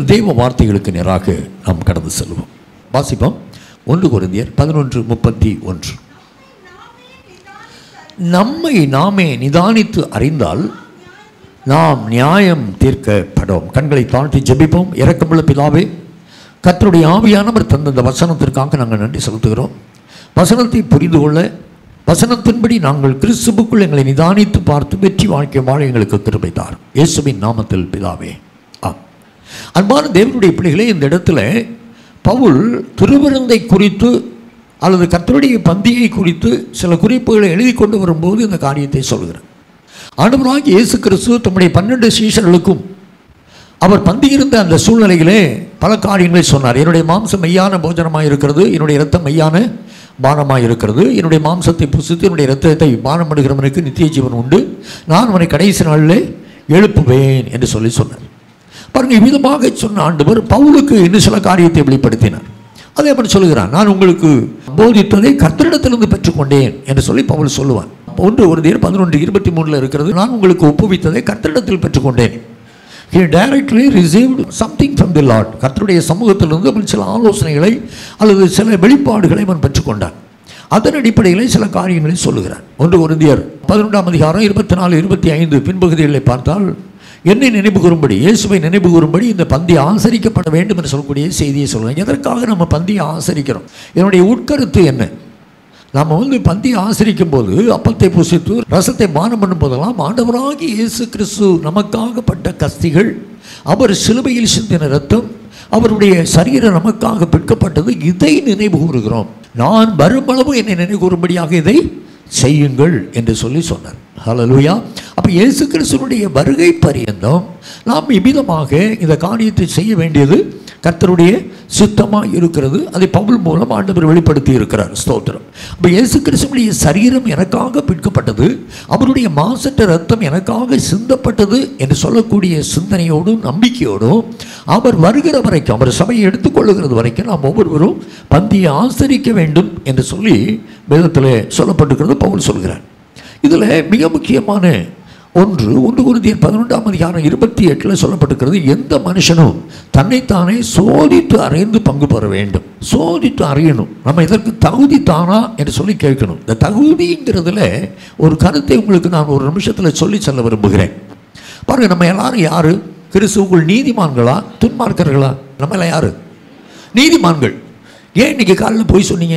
இப்பொழுது தெய்வ வார்த்தைகளுக்கு நேராக நாம் கடந்து செல்வோம் வாசிப்போம் ஒன்று கொரிந்தியர் பதினொன்று முப்பத்தி ஒன்று நம்மை நாமே நிதானித்து அறிந்தால் நாம் நியாயம் தீர்க்கப்படும் கண்களை தாழ்த்தி ஜெபிப்போம் இரக்கமுள்ள பிதாவே கர்த்தருடைய ஆவியானவர் தந்த இந்த வசனத்திற்காக நாங்கள் நன்றி செலுத்துகிறோம் வசனத்தை புரிந்து கொள்ள வசனத்தின்படி நாங்கள் கிறிஸ்துவுக்குள் எங்களை நிதானித்து பார்த்து வெற்றி வாழ்க்கை வாழ எங்களுக்கு கிருபை தாரும் இயேசுவின் நாமத்தில் பிதாவே ஆம் அன்பான தேவனுடைய பிள்ளைகளே இந்த இடத்துல பவுல் திருவிருந்தை குறித்து அல்லது கர்த்தருடைய பந்தியை குறித்து சில குறிப்புகளை எழுதி கொண்டு வரும்போது இந்த காரியத்தை சொல்கிறார் ஆண்டவராகிய இயேசு கிறிஸ்து தம்முடைய பன்னெண்டு சீஷர்களுக்கும் அவர் பந்தியிருந்த அந்த சூழ்நிலையிலே பல காரியங்களை சொன்னார் என்னுடைய மாம்சம் மெய்யான போஜனமாக இருக்கிறது என்னுடைய இரத்தம் மெய்யான பானமாக இருக்கிறது என்னுடைய மாம்சத்தை புசித்து என்னுடைய இரத்தத்தை பானம் பண்ணுகிறவனுக்கு நித்திய ஜீவன் உண்டு நான் அவனை கடைசி நாளிலே எழுப்புவேன் என்று சொல்லி சொன்னார் பாருங்க இவ்விதமாக சொன்ன ஆண்டவர் பவுலுக்கு இன்னும் சில காரியத்தை வெளிப்படுத்தினார் அதே மாதிரி சொல்லுகிறான் நான் உங்களுக்கு போதித்ததை கர்த்தரிடத்திலிருந்து பெற்றுக்கொண்டேன் என்று சொல்லி பவுல் சொல்லுவான் ஒன்று ஒரு தேர் பதினொன்று இருபத்தி மூணில் இருக்கிறது நான் உங்களுக்கு ஒப்புவித்ததை கர்த்தரிடத்தில் பெற்றுக்கொண்டேன் he directly received something from the Lord கர்த்தருடைய சமூகத்திலிருந்து அவன் சில ஆலோசனைகளை அல்லது சில வெளிப்பாடுகளை அவன் பெற்றுக்கொண்டான் அதன் அடிப்படையில் சில காரியங்களை சொல்லுகிறார் ஒன்று ஒருந்தியர் பதினொன்றாம் அதிகாரம் இருபத்தி நாலு இருபத்தி ஐந்து பின்பகுதிகளை பார்த்தால் என்னை நினைவு கூறும்படி இயேசுவை நினைவு கூறும்படி இந்த பந்தி ஆசரிக்கப்பட வேண்டும் என்று சொல்லக்கூடிய செய்தியை சொல்லுவேன் எதற்காக நம்ம பந்தியை ஆசரிக்கிறோம் என்னுடைய உட்கருத்து என்ன நாம் வந்து பந்தி ஆசரிக்கும் போது அப்பத்தை புசித்து ரசத்தை பானம் பண்ணும் போதெல்லாம் ஆண்டவராகி இயேசு கிறிஸ்து நமக்காகப்பட்ட கஸ்திகள் அவர் சிலுவையில் சிந்தின ரத்தம் அவருடைய சரீரம் நமக்காக பிற்கப்பட்டது இதை நினைவு கூறுகிறோம் நான் வருமளவு என்னை நினைவு கூறும்படியாக இதை செய்யுங்கள் என்று சொல்லி சொன்னார் ஹalleluya அப்போ இயேசு கிறிஸ்துவனுடைய வருகை பரியந்தம் நாம் இவ்விதமாக இந்த காரியத்தை செய்ய வேண்டியது கர்த்தருடைய சித்தமாக இருக்கிறது அதை பவுல் மூலம் ஆண்டவர் வெளிப்படுத்தி இருக்கிறார் ஸ்தோத்திரம் அப்போ இயேசு கிறிஸ்துவனுடைய சரீரம் எனக்காக பிற்கப்பட்டது அவருடைய மாசற்ற ரத்தம் எனக்காக சிந்தப்பட்டது என்று சொல்லக்கூடிய சிந்தனையோடும் நம்பிக்கையோடும் அவர் வருகிற வரைக்கும் அவர் சபையை எடுத்துக்கொள்ளுகிறது வரைக்கும் நாம் ஒவ்வொருவரும் பந்தியை ஆசரிக்க வேண்டும் என்று சொல்லி வேதத்தில் சொல்லப்பட்டிருக்கிறது பவுல் சொல்கிறார் இதில் மிக முக்கியமான ஒன்று ஒன்று குருதியர் பதினொன்றாம் அதிகாரம் இருபத்தி எட்டில் சொல்லப்பட்டிருக்கிறது எந்த மனுஷனும் தன்னைத்தானே சோதித்து அறிந்து பங்கு பெற வேண்டும் சோதித்து அறியணும் நம்ம இதற்கு தகுதி தானா என்று சொல்லி கேட்கணும் இந்த தகுதிங்கிறதுல ஒரு கருத்தை உங்களுக்கு நான் ஒரு நிமிஷத்தில் சொல்லி சொல்ல விரும்புகிறேன் பாருங்க நம்ம எல்லாரும் யாரு கிறிஸ்துவுக்குள் நீதிமான்களா துன்மார்க்கர்களா நம்ம எல்லாம் யாரு நீதிமான்கள் ஏன் இன்னைக்கு காலையில் போய் சொன்னீங்க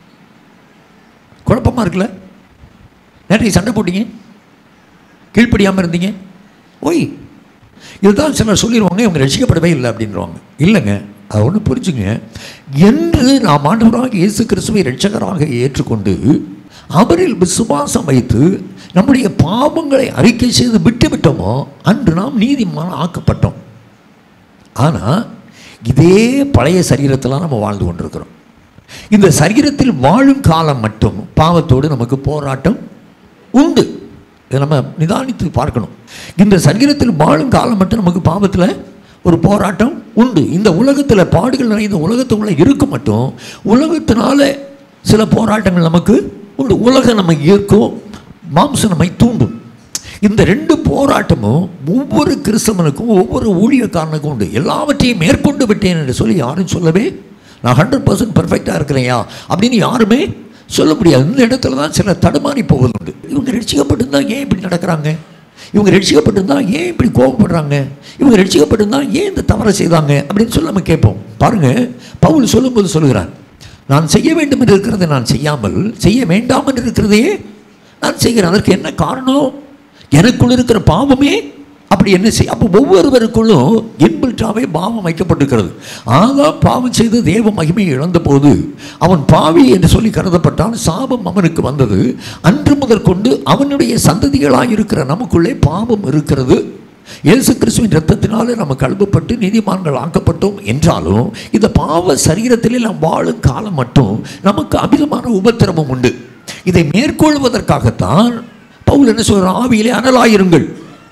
குழப்பமா இருக்குல்ல நேற்றைக்கு சண்டை போட்டீங்க கீழ்ப்படியாமல் இருந்தீங்க ஒய் இதுதான் சிலர் சொல்லிடுவாங்க இவங்க ரசிக்கப்படவே இல்லை அப்படின்றவாங்க இல்லைங்க அதை ஒன்று புரிஞ்சுங்க என்று நாம் ஆண்டவராக இயேசு கிறிஸ்துவை ரட்சகராக ஏற்றுக்கொண்டு அவரில் விசுவாசம் வைத்து நம்முடைய பாவங்களை அறிக்கை செய்து விட்டு விட்டோமோ அன்று நாம் நீதிமான ஆக்கப்பட்டோம் ஆனால் இதே பழைய சரீரத்தில் நம்ம வாழ்ந்து கொண்டிருக்கிறோம் இந்த சரீரத்தில் வாழும் காலம் மட்டும் பாவத்தோடு நமக்கு போராட்டம் உண்டு இதை நம்ம நிதானித்து பார்க்கணும் இந்த சரீரத்தில் வாழும் காலம் மட்டும் நமக்கு பாவத்தில் ஒரு போராட்டம் உண்டு இந்த உலகத்தில் பாடுகள் நிறைந்த உலகத்துக்குள்ளே இருக்க மட்டும் உலகத்தினால சில போராட்டங்கள் நமக்கு உண்டு உலகம் நம்ம ஈர்க்கும் மாம்சம் நம்மை தூண்டும் இந்த ரெண்டு போராட்டமும் ஒவ்வொரு கிறிஸ்தவனுக்கும் ஒவ்வொரு ஊழியக்காரனுக்கும் உண்டு எல்லாவற்றையும் மேற்கொண்டு விட்டேன் என்று சொல்லி யாரும் சொல்லவே நான் ஹண்ட்ரட் பர்சன்ட் பர்ஃபெக்டாக இருக்கிறேயா அப்படின்னு யாருமே சொல்ல முடியாது இந்த இடத்துல தான் சில தடுமாறி போவதுண்டு இவங்க ரட்சிக்கப்பட்டிருந்தா ஏன் இப்படி நடக்கிறாங்க இவங்க ரட்சிக்கப்பட்டிருந்தா ஏன் இப்படி கோபப்படுறாங்க இவங்க ரட்சிக்கப்பட்டிருந்தா ஏன் இந்த தவறை செய்தாங்க அப்படின்னு சொல்லி நம்ம கேட்போம் பாருங்க பவுல் சொல்லும்போது சொல்லுகிறார் நான் செய்ய வேண்டும் என்று இருக்கிறதை நான் செய்யாமல் செய்ய வேண்டாம் என்று இருக்கிறதையே நான் செய்கிறேன் அதற்கு என்ன காரணம் எனக்குள் இருக்கிற பாவமே அப்படி என்ன செய் அப்போ ஒவ்வொருவருக்குள்ளும் இன்பில்ட்டாவே பாவம் வைக்கப்பட்டிருக்கிறது ஆதாம் பாவம் செய்து தேவ மகிமையை இழந்தபோது அவன் பாவி என்று சொல்லி கருதப்பட்டால் சாபம் அவனுக்கு வந்தது அன்று முதற்கொண்டு அவனுடைய சந்ததிகளாக இருக்கிற நமக்குள்ளே பாவம் இருக்கிறது இயேசு கிறிஸ்துவின் ரத்தத்தினாலே நம்ம கழுவப்பட்டு நீதிமான்கள் ஆக்கப்பட்டோம் என்றாலும் இந்த பாவ சரீரத்திலே நாம் வாழும் காலம் மட்டும் நமக்கு அமிதமான உபத்திரவம் உண்டு இதை மேற்கொள்வதற்காகத்தான் பவுல் என்ன சொல்கிறான் ஆவியிலே அனலாயிருங்கள்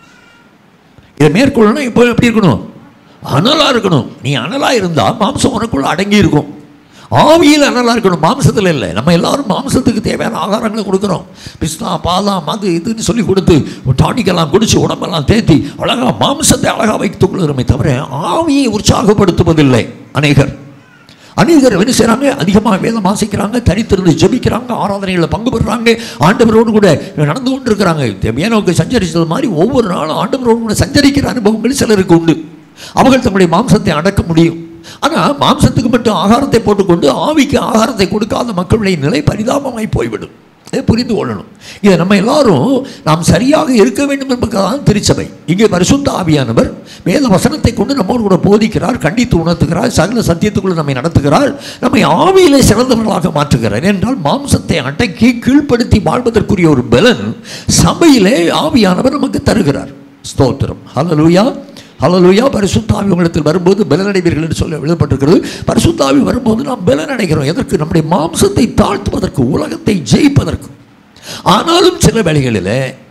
இதை மேற்கொள்ளணும் இப்போ எப்படி இருக்கணும் அனலாக இருக்கணும் நீ அனலாக இருந்தால் மாம்சம் உனக்குள்ள அடங்கி இருக்கும் ஆவியில் நல்லா இருக்கணும் மாம்சத்தில் இல்லை நம்ம எல்லாரும் மாம்சத்துக்கு தேவையான ஆகாரங்களை கொடுக்குறோம் பிஸ்தா பாதாம் அது இதுன்னு சொல்லி கொடுத்து டானிக்கெல்லாம் குடிச்சு உடம்பெல்லாம் தேத்தி அழகா மாம்சத்தை அழகாக வைத்துக் கொள்கிறோமே தவிர ஆவியை உற்சாகப்படுத்துவதில்லை அநேகர் அநேகர் என்ன செய்கிறாங்க அதிகமாக வேதம் வாசிக்கிறாங்க தனித்திருந்து ஜெபிக்கிறாங்க ஆராதனைகளில் பங்கு பெறுறாங்க ஆண்டவரோடு கூட நடந்து கொண்டு இருக்கிறாங்க தேவையானவங்க சஞ்சரித்தது மாதிரி ஒவ்வொரு நாளும் ஆண்டவரோடு கூட சஞ்சரிக்கிற அனுபவங்கள் சிலருக்கு உண்டு அவர்கள் தங்களுடைய மாம்சத்தை அடக்க முடியும் ஆனால் மாம்சத்துக்கு மட்டும் ஆகாரத்தை போட்டுக்கொண்டு ஆவிக்கு ஆகாரத்தை கொடுக்காத மக்களுடைய நிலை பரிதாபமாய் போய்விடும் இதை புரிந்து கொள்ளணும் இதை நம்ம எல்லாரும் நாம் சரியாக இருக்க வேண்டும் என்பதுதான் திருச்சபை இங்கே பரிசுத்த ஆவியானவர் வேத வசனத்தை கொண்டு நம்மோடு கூட போதிக்கிறார் கண்டித்து உணர்த்துகிறார் சகல சத்தியத்துக்குள்ள நம்மை நடத்துகிறார் நம்மை ஆவியிலே சிறந்தவர்களாக மாற்றுகிறார் என்றால் மாம்சத்தை அடக்கி கீழ்ப்படுத்தி வாழ்வதற்குரிய ஒரு பலன் சபையிலே ஆவியானவர் நமக்கு தருகிறார் ஸ்தோத்திரம் ஹalleluya ஹalleluya பரிசுத்தாவி உங்களிடத்தில் வரும்போது பலனடைவீர்கள் என்று சொல்ல எழுதப்பட்டிருக்கிறது பரிசுத்தாவி வரும்போது நாம் பலனடைகிறோம் எதற்கு நம்முடைய மாம்சத்தை தாழ்த்துவதற்கு உலகத்தை ஜெயிப்பதற்கு ஆனாலும் சில வேளைகளில்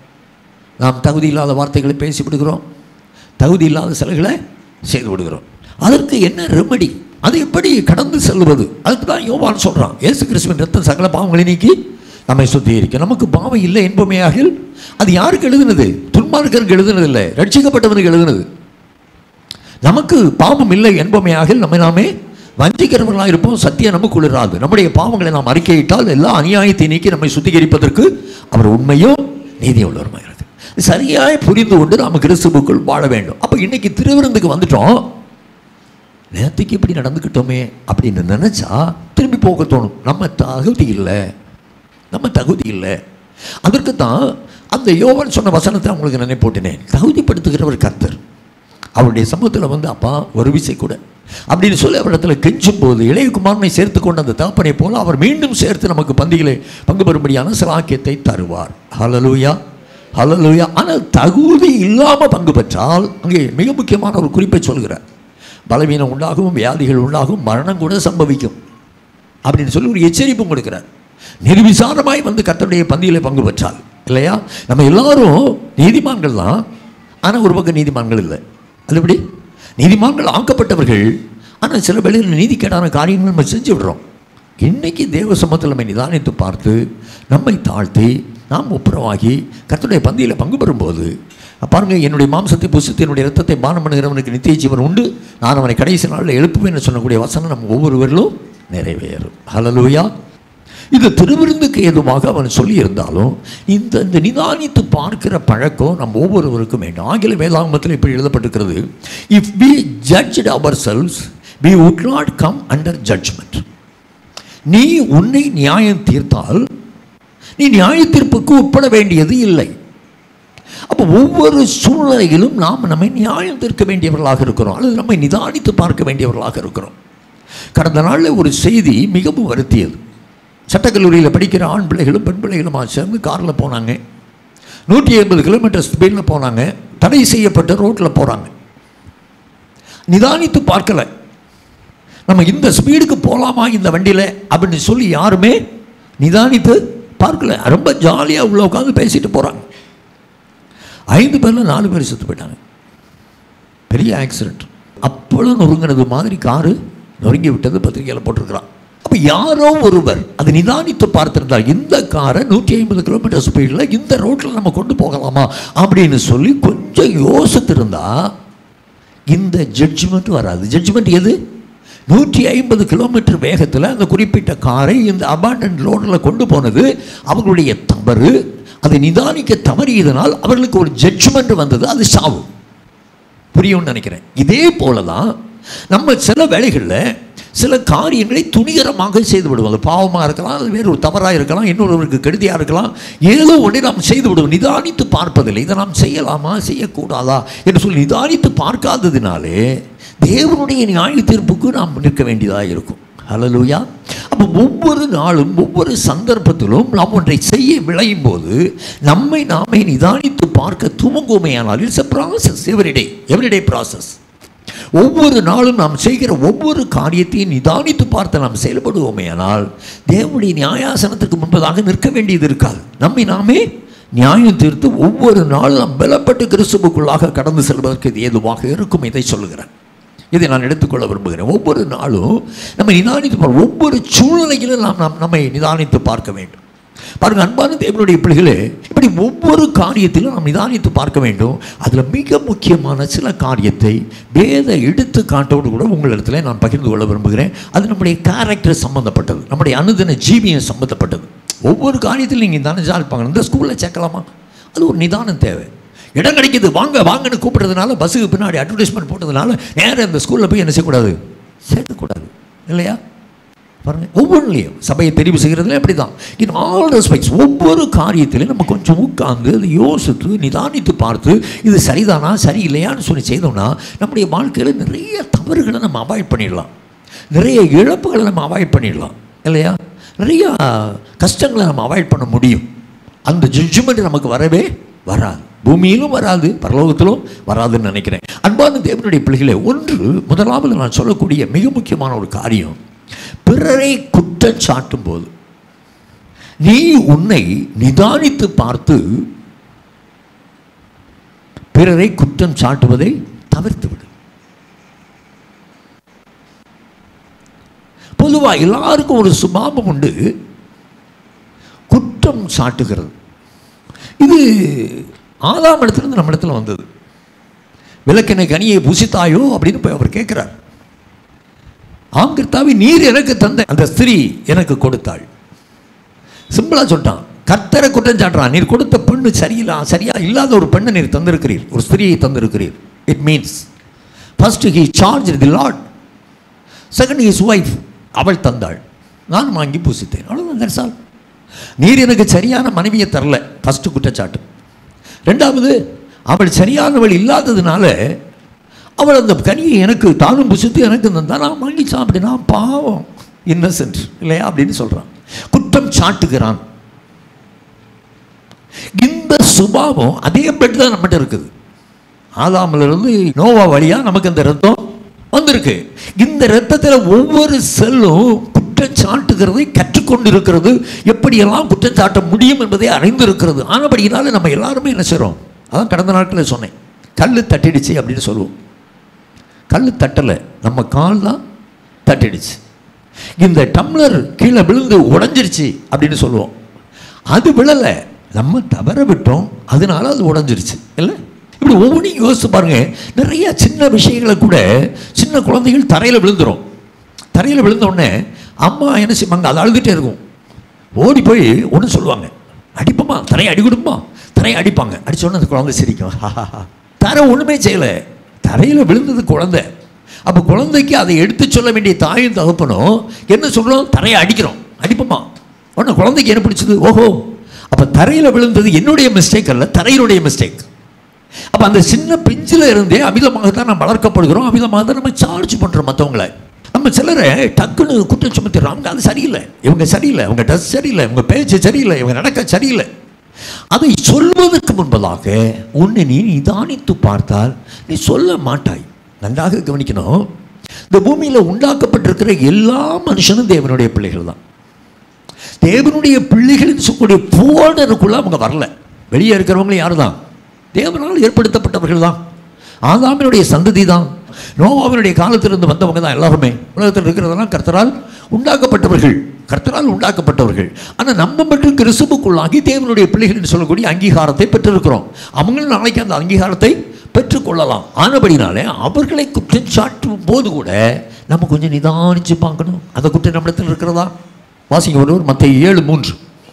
நாம் தகுதி இல்லாத வார்த்தைகளை பேசி விடுகிறோம் தகுதி இல்லாத சிலைகளை செய்து விடுகிறோம் அதற்கு என்ன ரெமடி அது எப்படி கடந்து செல்வது அதுக்கு தான் யோவான் சொல்கிறான் இயேசு கிறிஸ்துவின் ரத்தம் சகல பாவங்களை நீக்கி நம்மை சுத்திகரிக்க நமக்கு பாவம் இல்லை என்பமையாக அது யாருக்கு எழுதுனது துன்மார்க்கருக்கு எழுதுனது இல்லை ரட்சிக்கப்பட்டவனுக்கு எழுதுனது நமக்கு பாவம் இல்லை என்பமையாக நம்மை நாமே வஞ்சிக்கிறவர்களாக இருப்போம் சத்தியம் நமக்குள் இராது நம்முடைய பாவங்களை நாம் அறிக்கையிட்டால் எல்லா அநியாயத்தை நீக்கி நம்மை சுத்திகரிப்பதற்கு அவர் உண்மையும் நீதி உள்ளவருமாக இருக்கு சரியாய் புரிந்து கொண்டு நாம் கிறிஸ்துவுக்குள் வாழ வேண்டும் அப்போ இன்னைக்கு திருவிருந்துக்கு வந்துட்டோம் நேற்றுக்கு இப்படி நடந்துக்கிட்டோமே அப்படின்னு நினச்சா திரும்பி போக தோணும் நம்ம தகுதி இல்லை நம்ம தகுதி இல்லை அதற்கு தான் அந்த யோவான் சொன்ன வசனத்தை அவங்களுக்கு நினைப்போட்டினேன் தகுதிப்படுத்துகிறவர் கர்த்தர் அவருடைய சமூகத்தில் வந்து அப்பா ஒரு விசை கூட அப்படின்னு சொல்லி அவரிடத்தில் கெஞ்சும் போது இளையகுமாரனை சேர்த்து கொண்ட அந்த தகப்பனை போல அவர் மீண்டும் சேர்த்து நமக்கு பந்திகளை பங்கு பெறும்படியான சிலாக்கியத்தை தருவார் ஹலலூயா ஹலலூயா ஆனால் தகுதி இல்லாமல் பங்கு பெற்றால் அங்கே மிக முக்கியமான ஒரு குறிப்பை சொல்கிறார் பலவீனம் உண்டாகும் வியாதிகள் உண்டாகும் மரணம் கூட சம்பவிக்கும் அப்படின்னு சொல்லி ஒரு எச்சரிப்பும் கொடுக்கிறார் நிர்விசாரமாய் வந்து கர்த்தருடைய பந்தியிலே பங்கு பெற்றால் இல்லையா நம்ம எல்லாரும் நீதிமான்கள் தான் ஆனால் ஒரு பக்கம் நீதிமான்கள் இல்லை அது எப்படி நீதிமான்கள் ஆக்கப்பட்டவர்கள் ஆனால் சில வேளையில் நீதிக்கேடான காரியங்கள் நம்ம செஞ்சு விடுறோம் இன்னைக்கு தேவ சமூகத்தில் நம்மை நிதானித்து பார்த்து நம்மை தாழ்த்தி நாம் ஒப்புரவாகி கர்த்தருடைய பந்தியில் பங்கு பெறும்போது பாருங்க என்னுடைய மாம்சத்தை புசித்து என்னுடைய ரத்தத்தை பானம் பண்ணுகிறவனுக்கு நித்திய ஜீவன் உண்டு நான் அவனை கடைசி நாளில் எழுப்புவேன் சொல்லக்கூடிய வசனம் நம்ம ஒவ்வொருவரிலும் நிறைவேறும் ஹலலூயா இது திருவிருந்துக்கு ஏதுவாக அவன் சொல்லியிருந்தாலும் இந்த இந்த நிதானித்து பார்க்கிற பழக்கம் நம்ம ஒவ்வொருவருக்கும் வேண்டும் ஆங்கில வேதாகமத்தில் இப்படி எழுதப்பட்டிருக்கிறது if we judge ourselves we would not come under judgment நீ உன்னை நியாயம் தீர்த்தால் நீ நியாய தீர்ப்புக்கு உட்பட வேண்டியது இல்லை அப்போ ஒவ்வொரு சூழ்நிலையிலும் நாம் நம்மை நியாயம் தீர்க்க வேண்டியவர்களாக இருக்கிறோம் அல்லது நம்மை நிதானித்து பார்க்க வேண்டியவர்களாக இருக்கிறோம் கடந்த நாளில் ஒரு செய்தி மிகவும் வருத்தியது சட்டக்கல்லூரியில் படிக்கிற ஆண் பிள்ளைகளும் பெண் பிள்ளைகளுமா சேர்ந்து காரில் போனாங்க நூற்றி ஐம்பது கிலோமீட்டர் ஸ்பீடில் போனாங்க தடை செய்யப்பட்ட ரோட்டில் போகிறாங்க நிதானித்து பார்க்கல நம்ம இந்த ஸ்பீடுக்கு போகலாமா இந்த வண்டியில் அப்படின்னு சொல்லி யாருமே நிதானித்து பார்க்கல ரொம்ப ஜாலியாக உள்ள உட்காந்து பேசிட்டு போகிறாங்க ஐந்து பேரில் நாலு பேர் செத்து போயிட்டாங்க பெரிய ஆக்சிடென்ட் அப்பளம் நொறுங்கினது மாதிரி காரு நொறுங்கி விட்டது பத்திரிகையில் போட்டிருக்கிறான் அப்போ யாரோ ஒருவர் அது நிதானித்து பார்த்திருந்தால் இந்த காரை நூற்றி ஐம்பது கிலோமீட்டர் ஸ்பீடில் இந்த ரோட்டில் நம்ம கொண்டு போகலாமா அப்படின்னு சொல்லி கொஞ்சம் யோசித்திருந்தா இந்த ஜட்ஜ்மெண்ட் வராது ஜட்ஜ்மெண்ட் எது நூற்றி ஐம்பது கிலோமீட்டர் வேகத்தில் அந்த குறிப்பிட்ட காரை இந்த அபாண்டன் ரோடில் கொண்டு போனது அவர்களுடைய தவறு அதை நிதானிக்க தவறியதனால் அவர்களுக்கு ஒரு ஜட்ஜ்மெண்ட் வந்தது அது சாவு புரியும்னு நினைக்கிறேன் இதே போல தான் நம்ம சில வேளைகளில் சில காரியங்களை துணிகரமாக செய்து விடுவோம் அது பாவமாக இருக்கலாம் அது வேறு ஒரு தவறாக இருக்கலாம் இன்னொருவருக்கு கெடுதியாக இருக்கலாம் ஏதோ ஒன்றை நாம் செய்து விடுவோம் நிதானித்து பார்ப்பதில்லை இதை நாம் செய்யலாமா செய்யக்கூடாதா என்று சொல்லி நிதானித்து பார்க்காததினாலே தேவனுடைய நியாய தீர்ப்புக்கு நாம் நிற்க வேண்டியதாக இருக்கும் ஹலலூயா அப்போ ஒவ்வொரு நாளும் ஒவ்வொரு சந்தர்ப்பத்திலும் நாம் ஒன்றை செய்ய விளையும் போது நம்மை நாமே நிதானித்து பார்க்க துவங்குமையானால் it's a process everyday everyday process ஒவ்வொரு நாளும் நாம் செய்கிற ஒவ்வொரு காரியத்தையும் நிதானித்து பார்த்து நாம் செயல்படுவோமே ஆனால் தேவனுடைய நியாயாசனத்துக்கு முன்பதாக நிற்க வேண்டியது இருக்காது நம்மை நாமே நியாயம் தீர்த்து ஒவ்வொரு நாளும் நாம் பலப்பட்டு கிறிஸ்துவுக்குள்ளாக கடந்து செல்வதற்கு இது ஏதுவாக இருக்கும் இதை சொல்லுகிறேன் இதை நான் எடுத்துக்கொள்ள விரும்புகிறேன் ஒவ்வொரு நாளும் நம்ம நிதானித்து பார்க்க ஒவ்வொரு சூழ்நிலையிலும் நாம் நாம் நம்மை நிதானித்து பார்க்க வேண்டும் பாருங்க அன்பான தேவனுடைய பிள்ளைகளே இப்படி ஒவ்வொரு காரியத்திலும் நாம் நிதானித்து பார்க்க வேண்டும் அதில் மிக முக்கியமான சில காரியத்தை வேத எடுத்துக்காட்டோடு கூட உங்களிடத்துல நான் பகிர்ந்து கொள்ள விரும்புகிறேன் அது நம்முடைய கேரக்டர் சம்மந்தப்பட்டது நம்முடைய அனுதின ஜீவியம் சம்மந்தப்பட்டது ஒவ்வொரு காரியத்திலும் நீங்கள் நிதானம் விசாரிப்பாங்க இந்த ஸ்கூலில் சேர்க்கலாமா அது ஒரு நிதானம் தேவை இடம் கிடைக்குது வாங்க வாங்கன்னு கூப்பிடுறதுனால பஸ்ஸுக்கு பின்னாடி அட்வர்டைஸ்மெண்ட் போட்டதுனால நேரம் இந்த ஸ்கூலில் போய் என்ன செய்யக்கூடாது சேர்க்கக்கூடாது இல்லையா பாருங்க ஒவ்வொன்றிலையும் சபையை தெரிவு செய்கிறதுல அப்படி தான் இன் ஆல் ரெஸ்பெக்ட்ஸ் ஒவ்வொரு காரியத்திலையும் நம்ம கொஞ்சம் உட்கார்ந்து அதை யோசித்து நிதானித்து பார்த்து இது சரிதானா சரியில்லையான்னு சொல்லி செய்தோம்னா நம்முடைய வாழ்க்கையில் நிறைய தவறுகளை நம்ம அவாய்ட் பண்ணிடலாம் நிறைய இழப்புகளை நம்ம அவாய்ட் பண்ணிடலாம் இல்லையா நிறைய கஷ்டங்களை நம்ம அவாய்ட் பண்ண முடியும் அந்த ஜட்ஜ்மெண்ட் நமக்கு வரவே வராது பூமியிலும் வராது பரலோகத்திலும் வராதுன்னு நினைக்கிறேன் அன்பான தேவனுடைய பிள்ளைகளே ஒன்று முதலாவது நான் சொல்லக்கூடிய மிக முக்கியமான ஒரு காரியம் பிறரை குற்றம் சாட்டும் போது நீ உன்னை நிதானித்து பார்த்து பிறரை குற்றம் சாட்டுவதை தவிர்த்து விடு பொதுவாக எல்லாருக்கும் ஒரு சுபாவம் உண்டு குற்றம் சாட்டுகிறது இது ஆதாம் இடத்துலேருந்து நம்ம இடத்துல வந்தது விளக்கின கனியை புசித்தாயோ அப்படின்னு போய் அவர் கேட்குறார் ஆம் கர்த்தாவே நீர் எனக்கு தந்த அந்த ஸ்திரீ எனக்கு கொடுத்தாள் சிம்பிளாக சொல்லிட்டான் கர்த்தரை குற்றம் சாட்டுறான் நீர் கொடுத்த பெண்ணு சரியில்லை சரியா இல்லாத ஒரு பெண்ணை நீர் தந்திருக்கிறீர் ஒரு ஸ்திரியை தந்திருக்கிறீர் it means first he charge the lord second his wife அவள் தந்தாள் நான் வாங்கி பூசித்தேன் அவ்வளோதான் தட்ஸ் ஆல் நீர் எனக்கு சரியான மனைவியை தரல ஃபஸ்ட்டு குற்றச்சாட்டு ரெண்டாவது அவள் சரியானவள் இல்லாததுனால அவள் அந்த கனியை எனக்கு தானும் புசித்து எனக்கு தந்தா நான் வாங்கி சாப்பிட்டேன் நான் பாவம் இன்னசென்ட் இல்லையா அப்படின்னு சொல்கிறான் குற்றம் சாட்டுகிறான் இந்த சுபாவம் அதே பெட் தான் நம்மகிட்ட இருக்குது ஆதாமிலிருந்து நோவா வழியா நமக்கு அந்த ரத்தம் வந்திருக்கு இந்த ரத்தத்தில் ஒவ்வொரு செல்லும் குற்றம் சாட்டுகிறதை கற்றுக்கொண்டு இருக்கிறது எப்படியெல்லாம் குற்றம் சாட்ட முடியும் என்பதை அறிந்திருக்கிறது ஆனபடியினால நம்ம எல்லாருமே என்ன செய்கிறோம் அதான் கடந்த நாட்களில் சொன்னேன் கல் தட்டிடுச்சு அப்படின்னு சொல்லுவோம் கல் தட்டலை நம்ம கால் தான் தட்டிடுச்சு இந்த டம்ளர் கீழே விழுந்து உடஞ்சிருச்சு அப்படின்னு சொல்லுவோம் அது விழலை நம்ம தவற விட்டோம் அதனால அது உடஞ்சிருச்சு இல்லை இப்படி ஒவ்வொன்றையும் யோசிச்சு பாருங்க நிறைய சின்ன விஷயங்களை கூட சின்ன குழந்தைகள் தரையில் விழுந்துரும் தரையில் விழுந்த உடனே அம்மா என்ன செய்வாங்க அது அழுதுகிட்டே இருக்கும் ஓடி போய் ஒன்று சொல்லுவாங்க அடிப்போமா தரையை அடி கொடுப்போமா தரையை அடிப்பாங்க அடிச்ச உடனே அந்த குழந்தை சிரிக்கும் தரை ஒன்றுமே செய்யலை தரையில் விழுந்தது குழந்தை அப்போ குழந்தைக்கு அதை எடுத்து சொல்ல வேண்டிய தாயும் தகப்பனும் என்ன சொல்கிறோம் தரையை அடிக்கிறோம் அடிப்போமா உடனே குழந்தைக்கு என்ன பிடிச்சது ஓஹோ அப்போ தரையில் விழுந்தது என்னுடைய மிஸ்டேக் அல்ல தரையினுடைய மிஸ்டேக் அப்போ அந்த சின்ன பிஞ்சில் இருந்தே அமிதமாக தான் நம்ம வளர்க்கப்படுகிறோம் அமிதமாக தான் நம்ம சார்ஜ் பண்ணுறோம் மற்றவங்களை நம்ம சிலரை டக்குன்னு குற்றம் சுமத்திடுறாங்க அது சரியில்லை இவங்க சரியில்லை இவங்க ட்ரெஸ் சரியில்லை இவங்க பேச்சு சரியில்லை இவங்க நடக்க சரியில்லை அதை சொல்வதற்கு முன்பதாக உன்னை நீ நிதானித்து பார்த்தால் நீ சொல்ல மாட்டாய் நன்றாக கவனிக்கணும் இந்த பூமியில் உண்டாக்கப்பட்டிருக்கிற எல்லா மனுஷனும் தேவனுடைய பிள்ளைகள் தான் தேவனுடைய பிள்ளைகளின் சொல்லக்கூடிய போர்டருக்குள்ள அவங்க வரல வெளியே இருக்கிறவங்களும் யார் தான் தேவனால் ஏற்படுத்தப்பட்டவர்கள் தான் ஆதாமினுடைய சந்ததி தான் நோவாவினுடைய காலத்திலிருந்து வந்தவங்க தான் எல்லாருமே உலகத்தில் இருக்கிறதெல்லாம் கர்த்தரால் உண்டாக்கப்பட்டவர்கள் கர்த்தரால் உண்டாக்கப்பட்டவர்கள் ஆனால் நம்ம மட்டும் கிறிஸ்துவுக்குள்ளாகி தேவனுடைய பிள்ளைகள் என்று சொல்லக்கூடிய அங்கீகாரத்தை பெற்றிருக்கிறோம் அவங்களும் நாளைக்கு அந்த அங்கீகாரத்தை பெற்றுக்கொள்ளலாம் ஆனபடினாலே அவர்களை குற்றம் சாட்டும் போது கூட நம்ம கொஞ்சம் நிதானிச்சு பார்க்கணும் அந்த குற்றம் நம்மிடத்தில் இருக்கிறதா வாசிங்க ஒருவர் மற்ற ஏழு மூன்று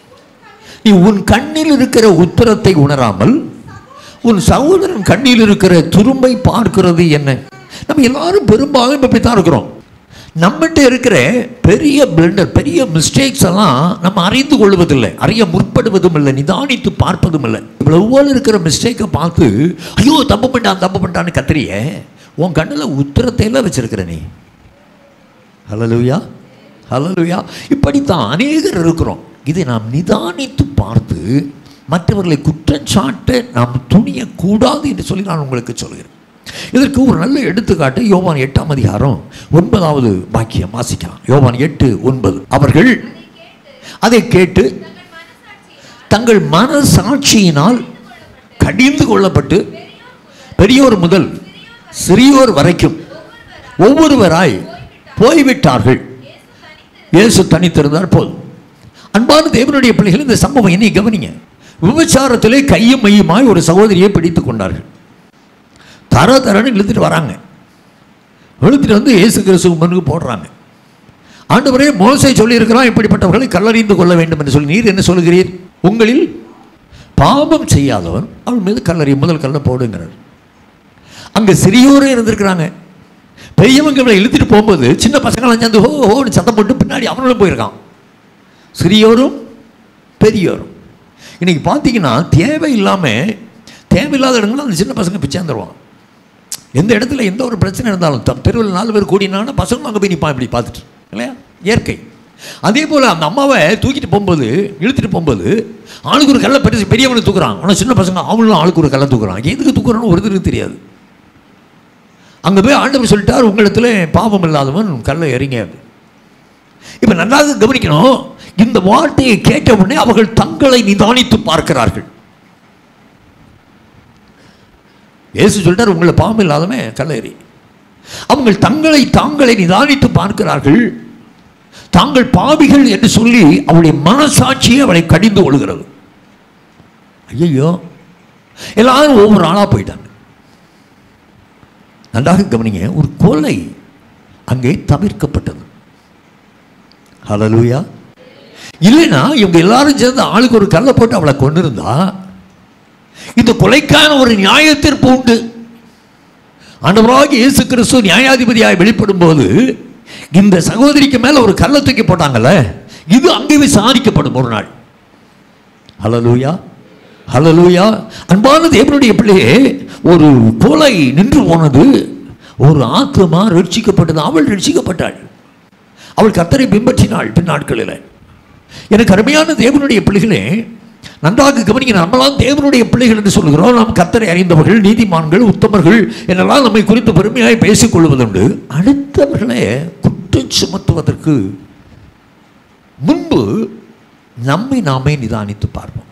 நீ உன் கண்ணில் இருக்கிற உத்தரத்தை உணராமல் உன் சகோதரன் கண்ணில் இருக்கிற துரும்பை பார்க்கிறது என்ன நம்ம எல்லாரும் பெரும்பாலும் இப்படி தான் இருக்கிறோம் நம்மகிட்ட இருக்கிற பெரிய பிளண்டர் பெரிய மிஸ்டேக்ஸ் எல்லாம் நம்ம அறிந்து கொள்வதில்லை அறிய முற்படுவதும் இல்லை நிதானித்து பார்ப்பதும் இல்லை இவ்வளவு இருக்கிற மிஸ்டேக்கை பார்த்து ஐயோ தப்பு பண்ணிட்டான் தப்பு பண்ணிட்டான்னு கத்திரிய உன் கண்ணில் உத்தரத்தை எல்லாம் வச்சிருக்கிற நீ ஹலலுயா ஹலலுயா இப்படித்தான் அநேகர் இருக்கிறோம் இதை நாம் நிதானித்து பார்த்து மற்றவர்களை குற்றச்சாட்ட நாம் துணியக்கூடாது என்று சொல்லி நான் உங்களுக்கு சொல்கிறேன் இதற்கு ஒரு நல்ல எடுத்துக்காட்டு யோவான் எட்டாம் அதிகாரம் ஒன்பதாவது வாக்கியம் வாசிக்கலாம் யோவான் எட்டு ஒன்பது அவர்கள் அதை கேட்டு தங்கள் மனசாட்சியினால் கடிந்து கொள்ளப்பட்டு பெரியோர் முதல் சிறியோர் வரைக்கும் ஒவ்வொருவராய் போய்விட்டார்கள் இயேசு தனித்திருந்தார் போதும் அன்பான தேவனுடைய பிள்ளைகள் இந்த சம்பவம் என்னை கவனிங்க விபச்சாரத்திலே கையும் மையுமாய் ஒரு சகோதரியை பிடித்து கொண்டார்கள் தர தரன்னு இழுத்துட்டு வராங்க இழுத்துட்டு வந்து இயேசு கிறிஸ்துவ முன்னுக்கு போடுறாங்க ஆண்டவரே மோசை சொல்லியிருக்கிறான் இப்படிப்பட்டவர்களை கல்லறிந்து கொள்ள வேண்டும் என்று சொல்லி நீர் என்ன சொல்கிறீர் உங்களில் பாவம் செய்யாதவன் அவள் மீது கல்லறி முதல் கல்லை போடுங்கிறார் அங்கே சிறியோரும் இருந்திருக்கிறாங்க பெரியவங்க இவளை இழுத்துட்டு போகும்போது சின்ன பசங்களாம் சேர்ந்து ஹோ ஹோன்னு சத்தம் போட்டு பின்னாடி அவனும் போயிருக்கான் சிறியோரும் பெரியோரும் இன்னைக்கு பார்த்தீங்கன்னா தேவையில்லாமல் தேவையில்லாத இடங்களில் அந்த சின்ன பசங்க பிச்சாந்துருவான் எந்த இடத்துல எந்த ஒரு பிரச்சனை இருந்தாலும் த- தெருவில் நாலு பேர் கூடினாங்கன்னா பசங்களும் அங்கே போய் நிற்பான் இப்படி பார்த்துட்டு இல்லையா இயற்கை அதே போல் அந்த அம்மாவை தூக்கிட்டு போகும்போது இழுத்துட்டு போகும்போது ஆளுக்கு ஒரு கல்லை பெருசு பெரியவனை தூக்குறான் ஆனால் சின்ன பசங்க அவங்களும் ஆளுக்கு ஒரு கல்லை தூக்குறான் எதுக்கு தூக்குறான்னு ஒருத்தருக்கு தெரியாது அங்கே போய் ஆண்டவர் சொல்லிட்டார் உங்களிடத்துல பாவம் இல்லாதவன் கல்லை எறிங்க இப்போ நன்றாக கவனிக்கணும் இந்த வார்த்தையை கேட்ட உடனே அவர்கள் தங்களை நிதானித்து பார்க்கிறார்கள் இயேசு சொல்லிட்டார் உங்களை பாவம் இல்லாதவன் கல்லை எறி அவங்க தங்களை தாங்களை நிதானித்து பார்க்கிறார்கள் தாங்கள் பாவிகள் என்று சொல்லி அவளுடைய மனசாட்சியை அவளை கடிந்து கொள்கிறது ஐயோ எல்லாரும் ஒவ்வொரு ஆளாக போயிட்டாங்க நன்றாக கவனிங்க ஒரு கொலை அங்கே தவிர்க்கப்பட்டது ஹalleluya இல்லைன்னா இவங்க எல்லாரும் சேர்ந்து ஆளுக்கு ஒரு கல்லை போட்டு அவளை கொண்டிருந்தா இந்த கொலைக்கான ஒரு நியாய தீர்ப்பு உண்டு ஆண்டவராக இயேசு கிறிஸ்து நியாயாதிபதியாய் வெளிப்படும் போது இந்த சகோதரிக்கு மேல ஒரு கல்லை தூக்கி போட்டாங்கல்ல இது அங்கே விசாரிக்கப்படும் ஒரு நாள் ஹalleluya ஹalleluya அன்பான தேவனுடைய பிள்ளையே ஒரு கொலை நின்று போனது ஒரு ஆத்மா ரட்சிக்கப்பட்டது அவள் ரட்சிக்கப்பட்டாள் அவள் கத்தரை பின்பற்றினாள் பின்னாட்களில் எனக்கு அருமையான தேவனுடைய பிள்ளைகளே நன்றாக கவனிங்க நம்மளாம் தேவனுடைய பிள்ளைகள் என்று சொல்கிறோம் நாம் கத்தரை அறிந்தவர்கள் நீதிமான்கள் உத்தமர்கள் என்னெல்லாம் நம்மை குறித்து பெருமையாய் பேசிக் கொள்வதுண்டு அடுத்தவர்களே குற்றம் சுமத்துவதற்கு முன்பு நம்மை நாமே நிதானித்து பார்ப்போம்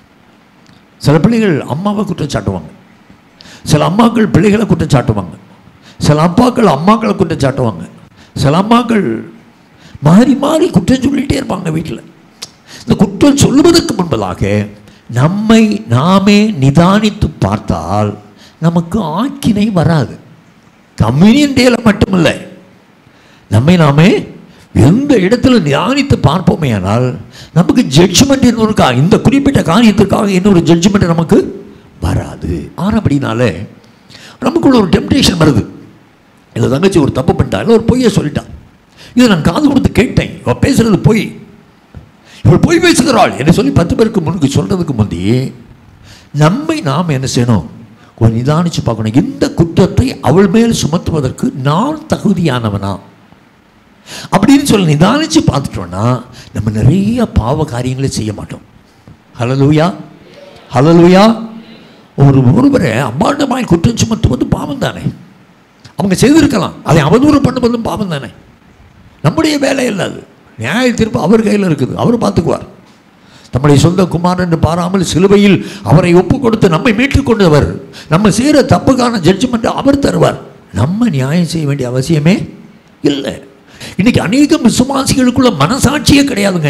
சில பிள்ளைகள் அம்மாவை குற்றம் சாட்டுவாங்க சில அம்மாக்கள் பிள்ளைகளை குற்றம் சாட்டுவாங்க சில அப்பாக்கள் அம்மாக்களை குற்றம் சாட்டுவாங்க சில அம்மாக்கள் மாறி மாறி குற்றம் சொல்லிட்டே இருப்பாங்க வீட்டில் இந்த குற்றம் சொல்லுவதற்கு முன்பதாக நம்மை நாமே நிதானித்து பார்த்தால் நமக்கு ஆக்கினை வராது கம்யூனியன் டேல மட்டுமில்லை நம்மை நாமே எந்த இடத்துல தியானித்து பார்ப்போமே ஆனால் நமக்கு ஜட்ஜ்மெண்ட் இன்னொரு கா இந்த குறிப்பிட்ட காரியத்திற்காக இன்னொரு ஜட்ஜ்மெண்ட் நமக்கு வராது ஆனால் அப்படினால நமக்குள்ள ஒரு டெம்டேஷன் வருது இல்லை தங்கச்சி ஒரு தப்பு பண்ணிட்டா இல்லை ஒரு பொய்யை சொல்லிட்டான் இதை நான் காது கொடுத்து கேட்டேன் இவள் பேசுறது பொய் இவள் பொய் பேசுகிறாள் என்று சொல்லி பத்து பேருக்கு முன்னுக்கு சொல்றதுக்கு முந்தையே நம்மை நாம் என்ன செய்யணும் கொஞ்சம் நிதானிச்சு பார்க்கணும் இந்த குற்றத்தை அவள் மேல் சுமத்துவதற்கு நான் தகுதியானவனா அப்படின்னு சொல்லி நிதானிச்சு பார்த்துட்டோம்னா நம்ம நிறைய பாவ காரியங்களை செய்ய மாட்டோம் ஹலலூயா ஹலலூயா ஒரு ஒருவரை அம்மாண்டமாய் குற்றம் சுமத்துவது பாவம் தானே அவங்க செய்திருக்கலாம் அதை அவதூறு பண்ணுவதும் பாவம் தானே நம்முடைய வேலை இல்லை அது நியாய தீர்ப்பு அவர் கையில் இருக்குது அவர் பார்த்துக்குவார் நம்முடைய சொந்த குமாரன் என்று பாராமல் சிலுவையில் அவரை ஒப்பு கொடுத்து நம்மை மீட்டுக் கொண்டவர் நம்ம செய்கிற தப்புக்கான ஜட்ஜ்மெண்ட் அவர் தருவார் நம்ம நியாயம் செய்ய வேண்டிய அவசியமே இல்லை இன்னைக்கு அநேக விசுவாசிகளுக்குள்ள மனசாட்சியே கிடையாதுங்க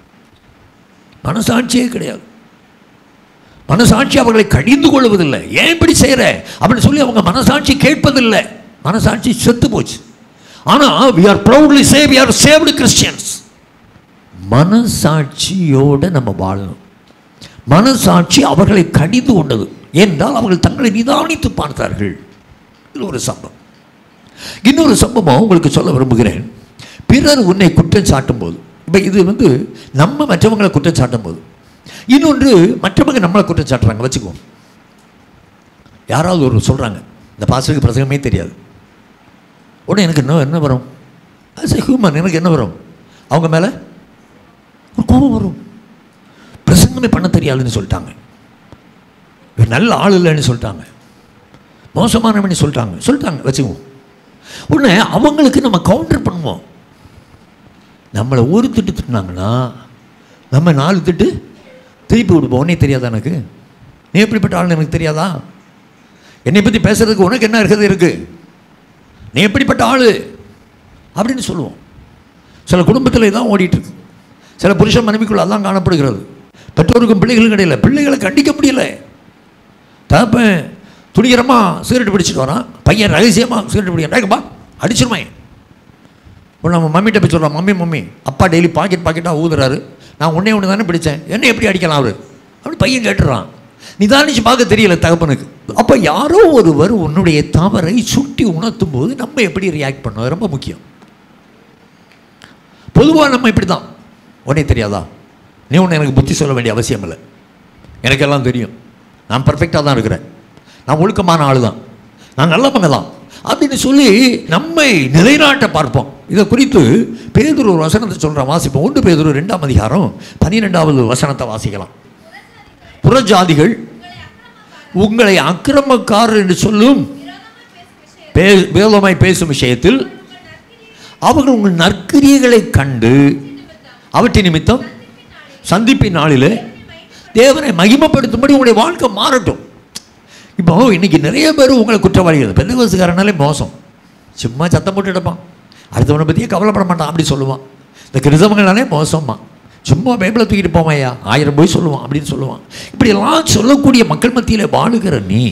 மனசாட்சியே கிடையாது மனசாட்சி அவர்களை கடிந்து கொள்வதில்லை ஏன் இப்படி செய்கிற அப்படின்னு சொல்லி அவங்க மனசாட்சி கேட்பதில்லை மனசாட்சி செத்து போச்சு ஆனால் we are proudly save we are saved Christians மனசாட்சியோடு நம்ம வாழணும் மனசாட்சி அவர்களை கடிந்து கொண்டது என்றால் அவர்கள் தங்களை நிதானித்து பார்த்தார்கள் இது ஒரு சம்பவம் இன்னொரு சம்பவம் உங்களுக்கு சொல்ல விரும்புகிறேன் பிறர் உன்னை குற்றம் சாட்டும் போது இப்போ இது வந்து நம்ம மற்றவங்களை குற்றம் சாட்டும் போது இன்னொன்று மற்றவங்க நம்மளை குற்றம் சாட்டுறாங்க வச்சுக்குவோம் யாராவது ஒரு சொல்கிறாங்க இந்த பாசருக்கு பிரசங்கமே தெரியாது உடனே எனக்கு என்ன என்ன வரும் ஆஸ் ஹியூமன் எனக்கு என்ன வரும் அவங்க மேலே ஒரு கோபம் வரும் பிரசங்கமே பண்ண தெரியாதுன்னு சொல்லிட்டாங்க இவர் நல்ல ஆள் இல்லைன்னு சொல்லிட்டாங்க மோசமானவன்னு சொல்லிட்டாங்க சொல்லிட்டாங்க வச்சுக்குவோம் உடனே அவங்களுக்கு நம்ம கவுண்டர் பண்ணுவோம் நம்மளை ஒரு திட்டு திட்டினாங்கன்னா நம்ம நாலு திட்டு திருப்பி விடுவோம் உடனே தெரியாதா எனக்கு நீ எப்படிப்பட்ட ஆள்னு எனக்கு தெரியாதா என்னை பற்றி பேசுறதுக்கு உனக்கு என்ன இருக்குது இருக்குது நீ எப்படிப்பட்ட ஆளு அப்படின்னு சொல்லுவோம் சில குடும்பத்தில் இதான் ஓடிட்டு இருக்கு சில புருஷன் மனைவிக்குள்ள அதான் காணப்படுகிறது பெற்றோருக்கும் பிள்ளைகளுக்கும் இடையில பிள்ளைகளை கண்டிக்க முடியல தகப்பன் துணிகரமாக சிகரெட் பிடிச்சிட்டு வரான் பையன் ரகசியமாக சிகரெட் பிடிக்கிறா அடிச்சிருமான் இப்போ நம்ம மம்மிட்ட போய் சொல்கிறோம் மம்மி மம்மி அப்பா டெய்லி பாக்கெட் பாக்கெட்டாக ஊதுறாரு நான் ஒன்றே ஒன்று தானே பிடிச்சேன் என்ன எப்படி அடிக்கலாம் அவரு அப்படி பையன் கேட்டுறான் நிதானிச்சு பார்க்க தெரியல தகப்பனுக்கு அப்போ யாரோ ஒருவர் உன்னுடைய தவறை சுட்டி உணர்த்தும் போது நம்ம எப்படி ரியாக்ட் பண்ணோம் அது ரொம்ப முக்கியம் பொதுவாக நம்ம இப்படி தான் உடனே தெரியாதா நீ ஒன்று எனக்கு புத்தி சொல்ல வேண்டிய அவசியம் இல்லை எனக்கெல்லாம் தெரியும் நான் பர்ஃபெக்டாக தான் இருக்கிறேன் நான் ஒழுக்கமான ஆள் தான் நான் நல்லவங்க தான் அப்படின்னு சொல்லி நம்மை நிலைநாட்ட பார்ப்போம் இதை குறித்து பேதுரு ஒரு வசனத்தை சொல்கிறேன் வாசிப்போம் ஒன்று பேதுரு ரெண்டாம் அதிகாரம் பன்னிரெண்டாவது வசனத்தை வாசிக்கலாம் புறஜாதிகள் உங்களை அக்கிரமக்காரர் என்று சொல்லும் பே வேதமாய் பேசும் விஷயத்தில் அவர்கள் உங்கள் நற்கிரியைகளை கண்டு அவற்றின் நிமித்தம் சந்திப்பின் நாளிலே தேவனை மகிமைப்படுத்தும்படி உங்களுடைய வாழ்க்கை மாறட்டும் இப்போ இன்னைக்கு நிறைய பேர் உங்களை குற்றவாளிகள் பெந்தகோசுக்காரனாலே மோசம் சும்மா சத்தம் போட்டு எடுப்பான் அடுத்தவனை பற்றியே கவலைப்பட மாட்டான் அப்படி சொல்லுவான் இந்த கிறிஸ்தவங்களாலே மோசம்மா சும்மா பைபிளை தூக்கிட்டு போமையா ஆயிரம் போய் சொல்லுவான் அப்படின்னு சொல்லுவான் இப்படியெல்லாம் சொல்லக்கூடிய மக்கள் மத்தியில் வாழுகிற நீ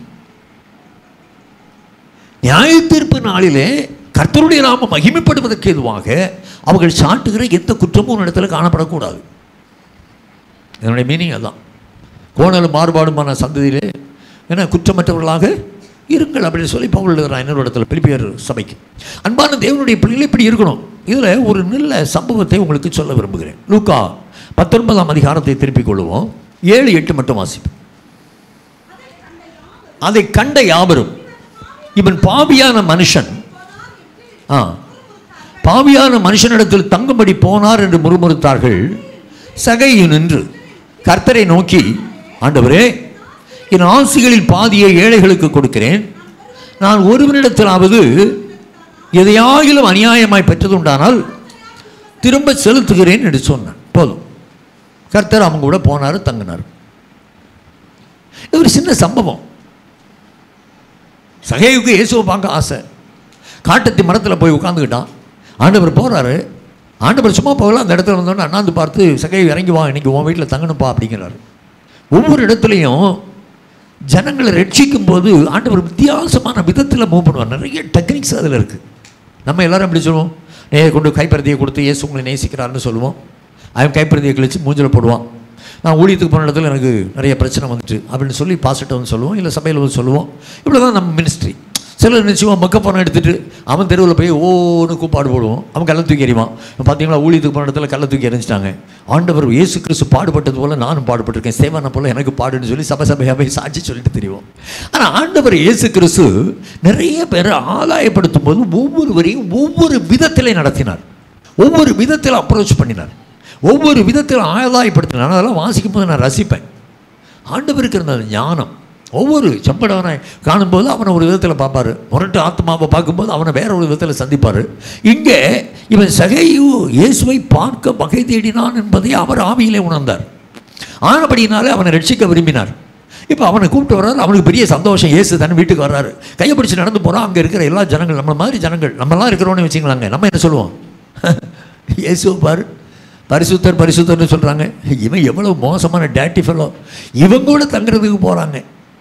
நியாயத்தீர்ப்பு நாளிலே கர்த்தருடைய நாம மகிமைப்படுவதற்கு எதுவாக அவர்கள் சாட்டுகிற எந்த குற்றமும் ஒரு இடத்துல காணப்படக்கூடாது இதனுடைய மீனிங் அதான் கோணலும் மாறுபாடுமான சந்ததியிலே என்ன குற்றமற்றவர்களாக இருங்கள் அப்படின்னு சொல்லி பவுல் எழுதுறான் இன்னொரு இடத்துல பிலிப்பியர் சபைக்கு அன்பான தேவனுடைய பிள்ளைகள் இப்படி இருக்கணும் இதில் ஒரு நல்ல சம்பவத்தை உங்களுக்கு சொல்ல விரும்புகிறேன் லூக்கா பத்தொன்பதாம் அதிகாரத்தை திருப்பிக் கொள்வோம் ஏழு எட்டு மட்டும் வாசிப்போம் அதை கண்ட யாவரும் இவன் பாவியான மனுஷன் ஆ பாவியான மனுஷனிடத்தில் தங்கும்படி போனார் என்று முறுமுறுத்தார்கள் சகையில் நின்று கர்த்தரை நோக்கி ஆண்டவரே என் ஆசிகளில் பாதியை ஏழைகளுக்கு கொடுக்கிறேன் நான் ஒருவனிடத்திலாவது எதையாகிலும் அநியாயமாய் பெற்றதுண்டானால் திரும்ப செலுத்துகிறேன் என்று சொன்னான் போதும் கர்த்தர் அவங்க கூட போனார் தங்கினார் இது ஒரு சின்ன சம்பவம் சகையுக்கு இயேசுவை பார்க்க ஆசை காட்டத்தி மரத்தில் போய் உட்காந்துக்கிட்டான் ஆண்டவர் போகிறாரு ஆண்டவர் சும்மா போகலாம் அந்த இடத்துல வந்தோன்னே அண்ணாந்து பார்த்து சகை இறங்கி வா இன்னைக்கு உன் வீட்டில் தங்கணும்ப்பா அப்படிங்கிறாரு ஒவ்வொரு இடத்துலையும் ஜனங்களை ரட்சிக்கும் போது ஆண்டவர் வித்தியாசமான விதத்தில் மூவ் பண்ணுவார் நிறைய டெக்னிக்ஸ் அதில் இருக்குது நம்ம எல்லாரும் எப்படி சொல்லுவோம் நே கொண்டு கைப்பிரதியை கொடுத்து இயேசு உங்களை நேசிக்கிறாருன்னு சொல்லுவோம் அவன் கைப்பிரதியை கழித்து மூஞ்சில் போடுவான் நான் ஊழியத்துக்கு போன இடத்துல எனக்கு நிறைய பிரச்சனை வந்துட்டு அப்படின்னு சொல்லி பாசிட்ட வந்து சொல்லுவோம் இல்லை சபையில் வந்து சொல்லுவோம் இப்படி தான் நம்ம மினிஸ்ட்ரி சிலர் நிச்சயமாக மக்க பணம் எடுத்துட்டு அவன் தெருவில் போய் ஓன்னு கூப்பாடு போடுவோம் அவன் கள்ள தூக்கி எறிவான் பார்த்தீங்களா ஊழியத்துக்கு போன இடத்துல கள்ள தூக்கி எறிஞ்சிட்டாங்க ஆண்டவர் இயேசு கிறிஸ்து பாடுபட்டது போல நானும் பாடுபட்டிருக்கேன் சேவான போல எனக்கு பாடுன்னு சொல்லி சபை சபையாக போய் சாட்சி சொல்லிட்டு தெரியும் ஆனால் ஆண்டவர் இயேசு கிறிஸ்து நிறைய பேரை ஆதாயப்படுத்தும் போது ஒவ்வொருவரையும் ஒவ்வொரு விதத்திலே நடத்தினார் ஒவ்வொரு விதத்தில் அப்ரோச் பண்ணினார் ஒவ்வொரு விதத்தில் ஆதாயப்படுத்தினார் அதெல்லாம் வாசிக்கும் போது நான் ரசிப்பேன் ஆண்டவருக்கு இருந்த அந்த ஞானம் ஒவ்வொரு செம்படவனை காணும்போது அவனை ஒரு விதத்தில் பார்ப்பார் முரட்டு ஆத்மாவை பார்க்கும்போது அவனை வேற ஒரு விதத்தில் சந்திப்பார் இங்கே இவன் சகையு இயேசுவை பார்க்க வகை தேடினான் என்பதை அவர் ஆவியிலே உணர்ந்தார் ஆனபடினாலே அவனை ரட்சிக்க விரும்பினார் இப்போ அவனை கூப்பிட்டு வர்றாரு அவனுக்கு பெரிய சந்தோஷம் இயேசு தன் வீட்டுக்கு வர்றாரு கையை பிடிச்சி நடந்து போகிறான் அங்கே இருக்கிற எல்லா ஜனங்கள் நம்மள மாதிரி ஜனங்கள் நம்மலாம் இருக்கிறோன்னு வச்சுக்கலாங்க நம்ம என்ன சொல்லுவோம் இயேசுவை பாரு பரிசுத்தர் பரிசுத்தர்னு சொல்கிறாங்க இவன் எவ்வளோ மோசமான டேட்டி ஃபெல்லோ இவன் கூட தங்குறதுக்கு போகிறாங்க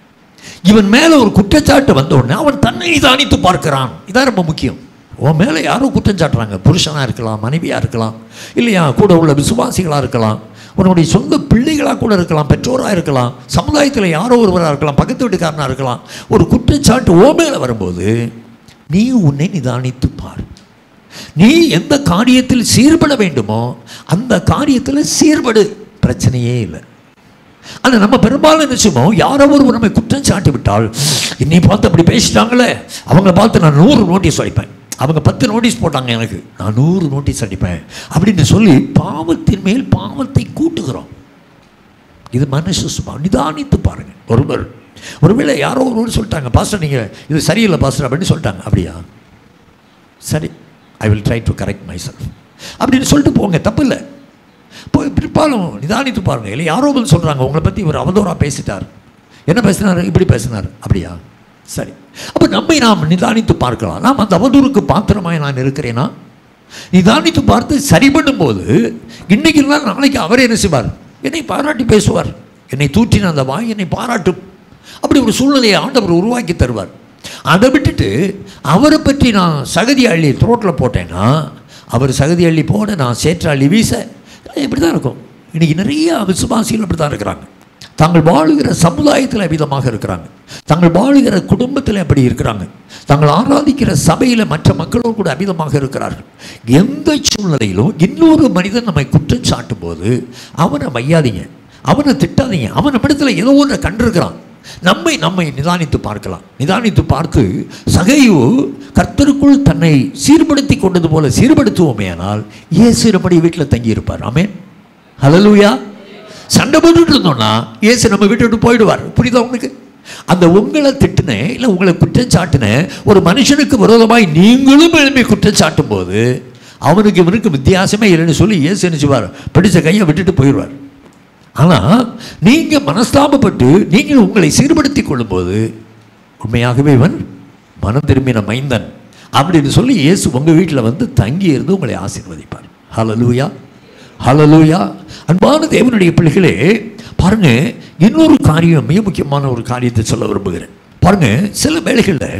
இவன் மேலே ஒரு குற்றச்சாட்டு வந்த உடனே அவன் தன்னை நிதானித்து பார்க்கிறான் இதான் ரொம்ப முக்கியம் உன் மேலே யாரோ குற்றம் சாட்டுறாங்க புருஷனாக இருக்கலாம் மனைவியாக இருக்கலாம் இல்லையா கூட உள்ள விசுவாசிகளாக இருக்கலாம் உன்னுடைய சொந்த பிள்ளைகளாக கூட இருக்கலாம் பெற்றோராக இருக்கலாம் சமுதாயத்தில் யாரோ ஒருவராக இருக்கலாம் பக்கத்து வீட்டுக்காரனாக இருக்கலாம் ஒரு குற்றச்சாட்டு ஓ மேலே வரும்போது நீ உன்னை நிதானித்து பார் நீ எந்த காரியத்தில் சீர்பட வேண்டுமோ அந்த காரியத்தில் சீர்படு பிரச்சனையே இல்லை ஆனால் நம்ம பெரும்பாலும் என்ன செய்வோம் யாரோ ஒருவர் நம்மை குற்றம் சாட்டி விட்டால் என்னை பார்த்து அப்படி பேசிட்டாங்களே அவங்கள பார்த்து நான் நூறு நோட்டீஸ் அடிப்பேன் அவங்க பத்து நோட்டீஸ் போட்டாங்க எனக்கு நான் நூறு நோட்டீஸ் அடிப்பேன் அப்படின்னு சொல்லி பாவத்தின் மேல் பாவத்தை கூட்டுகிறோம் இது மனுஷ சுபா நிதானித்து பாருங்க ஒருவர் ஒருவேளை யாரோ ஒருவர் சொல்லிட்டாங்க பாஸ்டர் நீங்கள் இது சரியில்லை பாஸ்டர் அப்படின்னு சொல்லிட்டாங்க அப்படியா சரி I will try to correct myself அப்படின்னு சொல்லிட்டு போங்க தப்பு இல்லை போய் பிற்பாலும் நிதானித்து பாருங்க இல்லை யாரோ வந்து சொல்கிறாங்க உங்களை பற்றி இவர் அவதூறாக பேசிட்டார் என்ன பேசினார் இப்படி பேசினார் அப்படியா சரி அப்போ நம்மை நாம் நிதானித்து பார்க்கலாம் நாம் அந்த அவதூறுக்கு பாத்திரமாய் நான் இருக்கிறேனா நிதானித்து பார்த்து சரி பண்ணும்போது இன்னைக்கு இல்லை நாளைக்கு அவரே என்ன செய்வார் என்னை பாராட்டி பேசுவார் என்னை தூற்றின அந்த வாய் என்னை பாராட்டும் அப்படி ஒரு சூழ்நிலையை ஆண்டவர் உருவாக்கி தருவார் அதை விட்டுட்டு அவரை பற்றி நான் சகதி அள்ளி த்ரோட்டில் போட்டேன்னா அவர் சகதி அள்ளி போட நான் சேற்றாள்ளி வீச இப்படி தான் இருக்கும் இன்றைக்கி நிறைய விசுவாசிகள் அப்படி தான் இருக்கிறாங்க தாங்கள் வாழுகிற சமுதாயத்தில் விதமாக இருக்கிறாங்க தாங்கள் வாழுகிற குடும்பத்தில் அப்படி இருக்கிறாங்க தாங்கள் ஆராதிக்கிற சபையில் மற்ற மக்களோடு கூட அமிதமாக இருக்கிறார்கள் எந்த சூழ்நிலையிலும் இன்னொரு மனிதன் நம்மை குற்றம் சாட்டும் போது அவனை வையாதீங்க அவனை திட்டாதீங்க அவன் நம்மிடத்தில் ஏதோ ஒன்றை கண்டிருக்கிறான் நம்மை நம்மை நிதானித்து பார்க்கலாம் நிதானித்து பார்த்து சகையு கர்த்தருக்குள் தன்னை சீர்படுத்தி கொண்டது போல சீர்படுத்துவோமே ஆனால் இயேசு நம்முடைய வீட்டில் தங்கியிருப்பார் ஆமென் ஹalleluya சண்டை போட்டுட்டு இருந்தோம்னா இயேசு நம்ம வீட்டை விட்டு போயிடுவார் புரியுதா உங்களுக்கு அந்த உங்களை திட்டுனேன் இல்லை உங்களை குற்றம் சாட்டினேன் ஒரு மனுஷனுக்கு விரோதமாய் நீங்களும் எழுப்பி குற்றம் சாட்டும் போது அவனுக்கு இவனுக்கு வித்தியாசமே இல்லைன்னு சொல்லி இயேசு நினைச்சுவார் பிடிச்ச கையை விட்டுட்டு போயிடுவார் ஆனால் நீங்கள் மனஸ்தாபப்பட்டு நீங்கள் உங்களை சீர்படுத்தி கொள்ளும்போது உண்மையாகவே இவன் மனம் திரும்பின மைந்தன் அப்படின்னு சொல்லி இயேசு உங்கள் வீட்டில் வந்து தங்கி இருந்து உங்களை ஆசீர்வதிப்பார் ஹalleluya ஹalleluya அன்பான தேவனுடைய பிள்ளைகளே பாருங்க இன்னொரு காரியம் மிக முக்கியமான ஒரு காரியத்தை சொல்ல விரும்புகிறேன் பாருங்க சில வேளைகளில்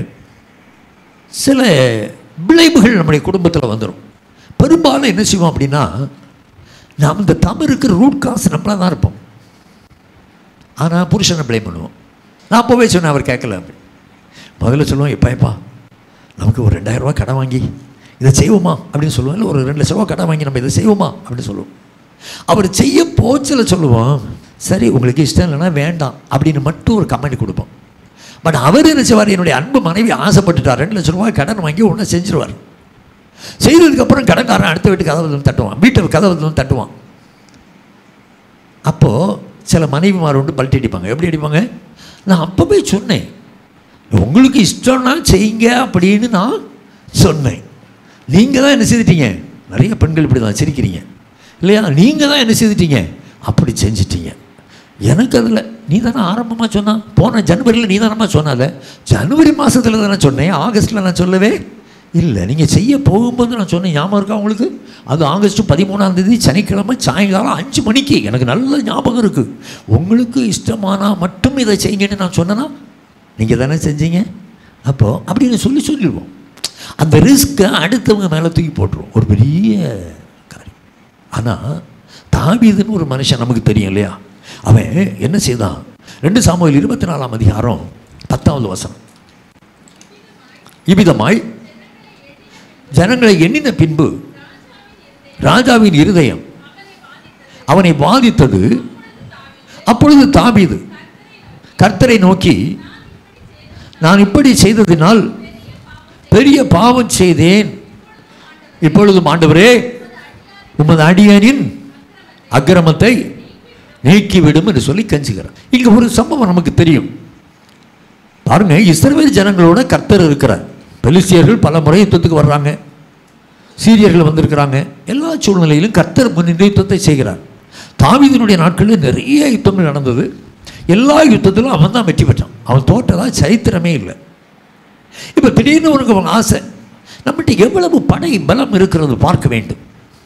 சில விளைவுகள் நம்முடைய குடும்பத்தில் வந்துடும் பெரும்பாலும் என்ன செய்வோம் அப்படின்னா நாம் இந்த தமிழுக்கு ரூட் காசு நம்மளாக தான் இருப்போம் ஆனால் புருஷனை ப்ளேம் பண்ணுவோம் நான் அப்போவே சொன்னேன் அவர் கேட்கல அப்படி முதல்ல சொல்லுவோம் எப்பா எப்பா நமக்கு ஒரு ரெண்டாயிரம் ரூபாய் கடன் வாங்கி இதை செய்வோமா அப்படின்னு சொல்லுவோம் இல்லை ஒரு ரெண்டு லட்ச ரூபா கடன் வாங்கி நம்ம இதை செய்வோமா அப்படின்னு சொல்லுவோம் அவர் செய்ய போச்சில் சொல்லுவோம் சரி உங்களுக்கு இஷ்டம் இல்லைன்னா வேண்டாம் அப்படின்னு மட்டும் ஒரு கமெண்ட் கொடுப்போம் பட் அவர் என்ன செய்வார் என்னுடைய அன்பு மனைவி ஆசைப்பட்டுட்டார் ரெண்டு லட்ச ரூபாய் கடன் வாங்கி ஒன்று செஞ்சிருவார் செய்ததுக்கப்புறம் கடன்காரன் அடுத்த வீட்டு கதவு வந்து தட்டுவான் வீட்டு கதவு வந்து தட்டுவான் அப்போது சில மனைவிமார் வந்து பல்ட்டி அடிப்பாங்க எப்படி அடிப்பாங்க நான் அப்போவே சொன்னேன் உங்களுக்கு இஷ்டம்னா செய்யுங்க அப்படின்னு நான் சொன்னேன் நீங்கள் தான் என்ன செய்துட்டீங்க நிறைய பெண்கள் இப்படி தான் சிரிக்கிறீங்க இல்லையா நீங்கள் தான் என்ன செய்துட்டீங்க அப்படி செஞ்சிட்டீங்க எனக்கு அதில் நீ தானே ஆரம்பமாக சொன்னா போன ஜனவரியில் நீ தானம்மா சொன்னாத ஜனவரி மாதத்தில் தானே சொன்னேன் ஆகஸ்ட்டில் நான் சொல்லவே இல்லை நீங்கள் செய்ய போகும்போது நான் சொன்னேன் ஞாபகம் இருக்கா உங்களுக்கு அது ஆகஸ்ட் பதிமூணாம் தேதி சனிக்கிழமை சாயங்காலம் அஞ்சு மணிக்கு எனக்கு நல்ல ஞாபகம் இருக்குது உங்களுக்கு இஷ்டமானால் மட்டும் இதை செய்யுங்கன்னு நான் சொன்னேன்னா நீங்கள் தானே செஞ்சீங்க அப்போது அப்படின்னு சொல்லி சொல்லிடுவோம் அந்த ரிஸ்க்கை அடுத்தவங்க மேலே தூக்கி போட்டுருவோம் ஒரு பெரிய காரியம் ஆனால் தாவீதுன்னு ஒரு மனுஷன் நமக்கு தெரியும் இல்லையா அவன் என்ன செய்தான் ரெண்டு சாமுவேல் இருபத்தி நாலாம் அதிகாரம் பத்தாவது வசனம் இவ்விதமாய் ஜனங்களை எண்ணின பின்பு ராஜாவின் இருதயம் அவனை பாதித்தது அப்பொழுது தாபீது கர்த்தரை நோக்கி நான் இப்படி செய்ததினால் பெரிய பாவம் செய்தேன் இப்பொழுது ஆண்டவரே உமது அடியனின் அக்கிரமத்தை நீக்கிவிடும் என்று சொல்லி கஞ்சுகிறார் இங்க ஒரு சம்பவம் நமக்கு தெரியும் பாருங்க இஸ்ரவேல் ஜனங்களோட கர்த்தர் இருக்கிறார் பெலிஸ்தியர்கள் பல முறை யுத்தத்துக்கு வர்றாங்க சீரியர்கள் வந்திருக்கிறாங்க எல்லா சூழ்நிலையிலும் கர்த்தர் முன்னின்று யுத்தத்தை செய்கிறார் தாவீதினுடைய நாட்களில் நிறைய யுத்தங்கள் நடந்தது எல்லா யுத்தத்திலும் அவன் தான் வெற்றி பெற்றான் அவன் தோற்றதா சரித்திரமே இல்லை இப்போ திடீர்னு உனக்கு அவன் ஆசை நம்மகிட்ட எவ்வளவு படை பலம் இருக்கிறது பார்க்க வேண்டும்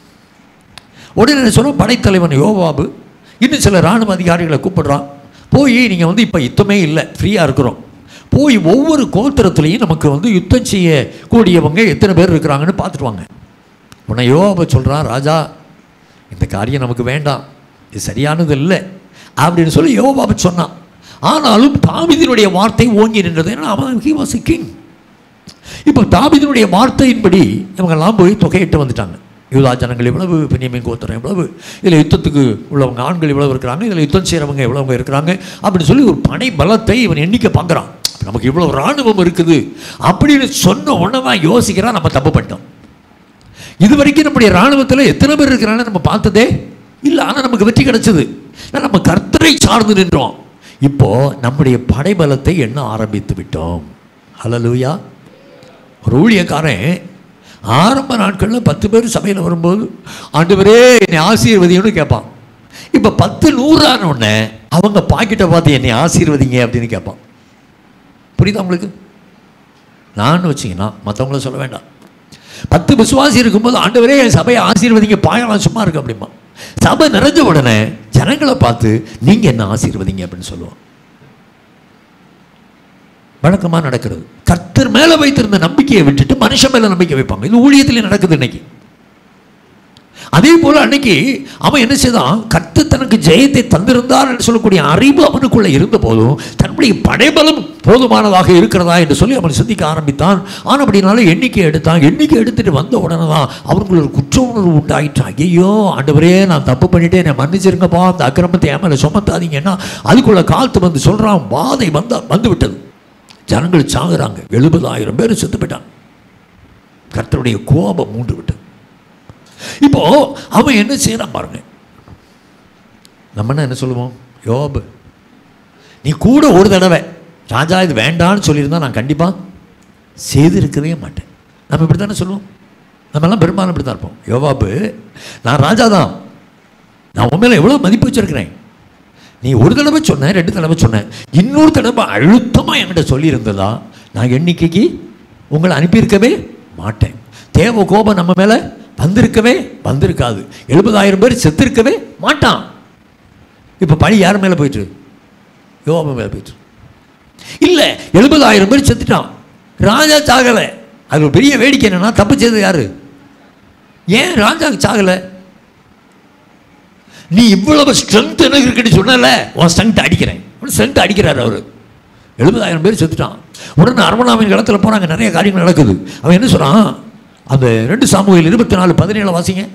உடனே சொன்ன படைத்தலைவன் யோவாபு இன்னும் சில இராணுவ அதிகாரிகளை கூப்பிடுறான் போய் நீங்கள் வந்து இப்போ யுத்தமே இல்லை ஃப்ரீயாக இருக்கிறோம் போய் ஒவ்வொரு கோத்திரத்துலேயும் நமக்கு வந்து யுத்தம் செய்ய கூடியவங்க எத்தனை பேர் இருக்கிறாங்கன்னு பார்த்துட்டு வாங்க உன்னை யோவாபு சொல்கிறான் ராஜா இந்த காரியம் நமக்கு வேண்டாம் இது சரியானது இல்லை அப்படின்னு சொல்லி யோவாபு சொன்னான் ஆனாலும் தாவிதினுடைய வார்த்தை ஓங்கி நின்றது ஏன்னா அவன் ஹி வாஸ் கிங் இப்போ தாவிதினுடைய வார்த்தையின்படி இவங்கெல்லாம் போய் தொகையிட்டு வந்துட்டாங்க யூதா ஜனங்கள் இவ்வளவு பெண்ணியமின் கோத்திரம் இவ்வளவு இதில் யுத்தத்துக்கு உள்ளவங்க ஆண்கள் இவ்வளவு இருக்கிறாங்க இதில் யுத்தம் செய்கிறவங்க எவ்வளவு இருக்கிறாங்க அப்படின்னு சொல்லி ஒரு படை பலத்தை இவன் எண்ணிக்கை பார்க்குறான் நமக்கு இவ்வளோ இராணுவம் இருக்குது அப்படின்னு சொன்ன உடனே தான் யோசிக்கிறான் நம்ம தப்பு பண்ணிட்டோம் இது வரைக்கும் நம்முடைய இராணுவத்தில் எத்தனை பேர் இருக்கிறான்னு நம்ம பார்த்ததே இல்லை ஆனால் நமக்கு வெற்றி கிடைச்சது ஏன்னா நம்ம கர்த்தரை சார்ந்து நின்றோம் இப்போ நம்முடைய படைபலத்தை எண்ண ஆரம்பித்து விட்டோம் ஹலலூயா ஒரு ஊழியக்காரன் ஆரம்ப நாட்களில் பத்து பேர் சபையில் வரும்போது ஆண்டவரே என்னை ஆசீர்வதின்னு கேட்பான் இப்போ பத்து நூறான உடனே அவங்க பாக்கெட்டை பார்த்து என்னை ஆசீர்வதிங்க அப்படின்னு கேட்பான் புரியுதா உங்களுக்கு நான் வச்சிங்கன்னா மற்றவங்கள சொல்ல வேண்டாம் பத்து விசுவாசி இருக்கும்போது ஆண்டவரே என் சபையை ஆசீர்வதிங்க பாயலாம் சும்மா இருக்கு அப்படிமா சபை நிறைஞ்ச உடனே ஜனங்களை பார்த்து நீங்கள் என்ன ஆசீர்வதிங்க அப்படின்னு சொல்லுவோம் வழக்கமாக நடக்கிறது கர்த்தர் மேலே வைத்திருந்த நம்பிக்கையை விட்டுட்டு மனுஷன் மேலே நம்பிக்கை வைப்பாங்க இது ஊழியத்திலே நடக்குது இன்னைக்கு அதே போல அன்னைக்கு அவன் என்ன செய்தான் கர்த்து தனக்கு ஜெயத்தை தந்திருந்தார் என்று சொல்லக்கூடிய அறிவு அவனுக்குள்ள இருந்த போதும் தன்னுடைய படைபலம் போதுமானதாக இருக்கிறதா என்று சொல்லி அவன் சிந்திக்க ஆரம்பித்தான் ஆனபடினால எண்ணிக்கை எடுத்தான் எண்ணிக்கை எடுத்துட்டு வந்த உடனே தான் அவனுக்குள்ள ஒரு குற்ற உணர்வு உண்டாயிற்று ஐயோ ஆண்டவரே நான் தப்பு பண்ணிட்டேன் என்னை மன்னிச்சிருங்கப்பா அந்த அக்கிரமத்தை என் மேலே சுமத்தாதீங்கன்னா அதுக்குள்ள காலத்து வந்து சொல்றான் வாதை வந்த வந்து விட்டது ஜனங்கள் சாகுறாங்க எழுபதாயிரம் பேர் செத்து போயிட்டான் கர்த்தருடைய கோபம் மூண்டு விட்டது இப்போ அவன் என்ன செய்யறான் பாருங்க நம்ம என்ன சொல்லுவோம் யோபு நீ கூட ஒரு தடவை ராஜா இது வேண்டான்னு சொல்லியிருந்தா நான் கண்டிப்பாக செய்திருக்கவே மாட்டேன் நம்ம இப்படி தானே சொல்லுவோம் நம்மெல்லாம் பெரும்பாலும் இப்படி தான் இருப்போம் யோவாபு நான் ராஜா தான் நான் உன் மேலே எவ்வளோ மதிப்பு வச்சிருக்கிறேன் நீ ஒரு தடவை சொன்ன ரெண்டு தடவை சொன்னேன் இன்னொரு தடவை அழுத்தமாக என்கிட்ட சொல்லியிருந்ததா நான் எண்ணிக்கைக்கு உங்களை அனுப்பியிருக்கவே மாட்டேன் தேவ கோபம் நம்ம மேலே வந்திருக்கவே வந்திருக்காது எழுபதாயிரம் பேர் செத்திருக்கவே மாட்டான் இப்போ பழி யார் மேலே போயிட்டு யோபா மேலே போயிட்டு இல்லை எழுபதாயிரம் பேர் செத்துட்டான் ராஜா சாகலை அது ஒரு பெரிய வேடிக்கை என்னன்னா தப்பு செய்தது யாரு ஏன் ராஜா சாகலை நீ இவ்வளவு ஸ்ட்ரென்த் எனக்கு இருக்குன்னு சொன்னல உன் ஸ்ட்ரென்த் அடிக்கிறேன் ஸ்ட்ரென்த் அடிக்கிறார் அவர் எழுபதாயிரம் பேர் செத்துட்டான் உடனே அரமணாவின் களத்தில் போனாங்க நிறைய காரியங்கள் நடக்குது அவன் என்ன சொல்றான் அந்த ரெண்டு சாமுவேல் இருபத்தி நாலு பதினேழு வாசிங்க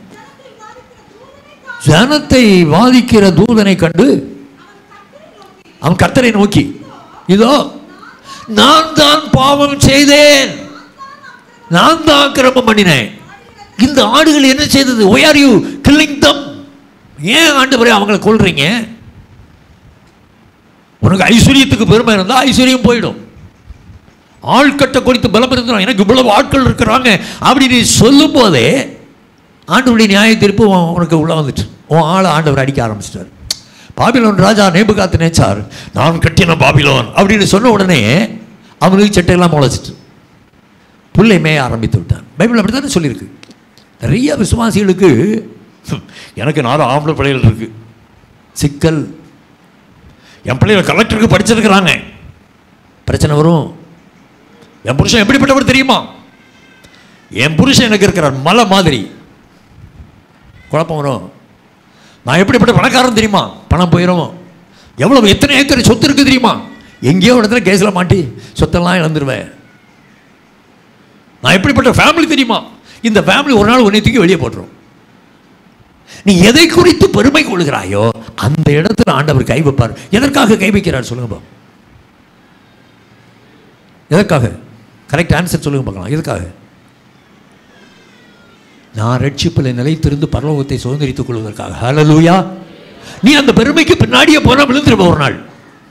ஜனத்தை வாதிக்கிற தூதனை கண்டு அவன் கர்த்தரை நோக்கி இதோ நான் தான் பாவம் செய்தேன் நான் தான் அக்கிரமம் பண்ணினேன் இந்த ஆடுகள் என்ன செய்தது why are you killing them ஏன் ஆண்டவரே அவங்கள கொல்றீங்க உனக்கு ஐஸ்வர்யத்துக்கு பெருமை இருந்தால் ஐஸ்வர்யம் போயிடும் ஆள்கட்ட குறித்து பலம் இருந்தால் எனக்கு இவ்வளவு ஆட்கள் இருக்கிறாங்க அப்படி நீ சொல்லும் போதே ஆண்டவருடைய நியாய தீர்ப்பு உன் உனக்கு உள்ள வந்துட்டு உன் ஆளை ஆண்டவர் அடிக்க ஆரம்பிச்சிட்டார் பாபிலோன் ராஜா நேபுகாத்து நேச்சார் நான் கட்டின பாபிலோன் அப்படின்னு சொன்ன உடனே அவனுக்கு சட்டையெல்லாம் முளைச்சிட்டு புல்லை மேய ஆரம்பித்து விட்டான் பைபிள் அப்படி தானே சொல்லியிருக்கு நிறைய விசுவாசிகளுக்கு எனக்கு நாலு ஆம்பளை பிள்ளைகள் இருக்கு சிக்கல் என் பிள்ளைகள் கலெக்டருக்கு படிச்சிருக்கிறாங்க பிரச்சனை வரும் என் புருஷன் எப்படிப்பட்டவர் தெரியுமா என் புருஷன் எனக்கு இருக்கிறார் மலை மாதிரி குழப்பம் வரும் நான் எப்படிப்பட்ட பணக்காரன் தெரியுமா பணம் போயிடும் எவ்வளவு எத்தனை ஏக்கர் சொத்து இருக்கு தெரியுமா எங்கேயோ ஒரு இடத்துல கேஸில் மாட்டி சொத்தெல்லாம் இழந்துருவேன் நான் எப்படிப்பட்ட ஃபேமிலி தெரியுமா இந்த ஃபேமிலி ஒரு நாள் உன்னை தூக்கி வெளியே போட்டுரும் நீ எதை குறித்து பெருமை கொள்கிறாயோ அந்த இடத்துல ஆண்டவர் கை வைப்பார் எதற்காக கை வைக்கிறார் சொல்லுங்க பாப்போம். எதற்காக கரெக்ட் ஆன்சர் சொல்லுங்க பார்க்கலாம் எதுக்காக நான் ரட்சிப்பில் நிலைத்திருந்து பரலோகத்தை சுதந்திரித்துக் கொள்வதற்காக ஹalleluya நீ அந்த பெருமைக்கு பின்னாடியே போனா விழுந்துருப்ப ஒரு நாள்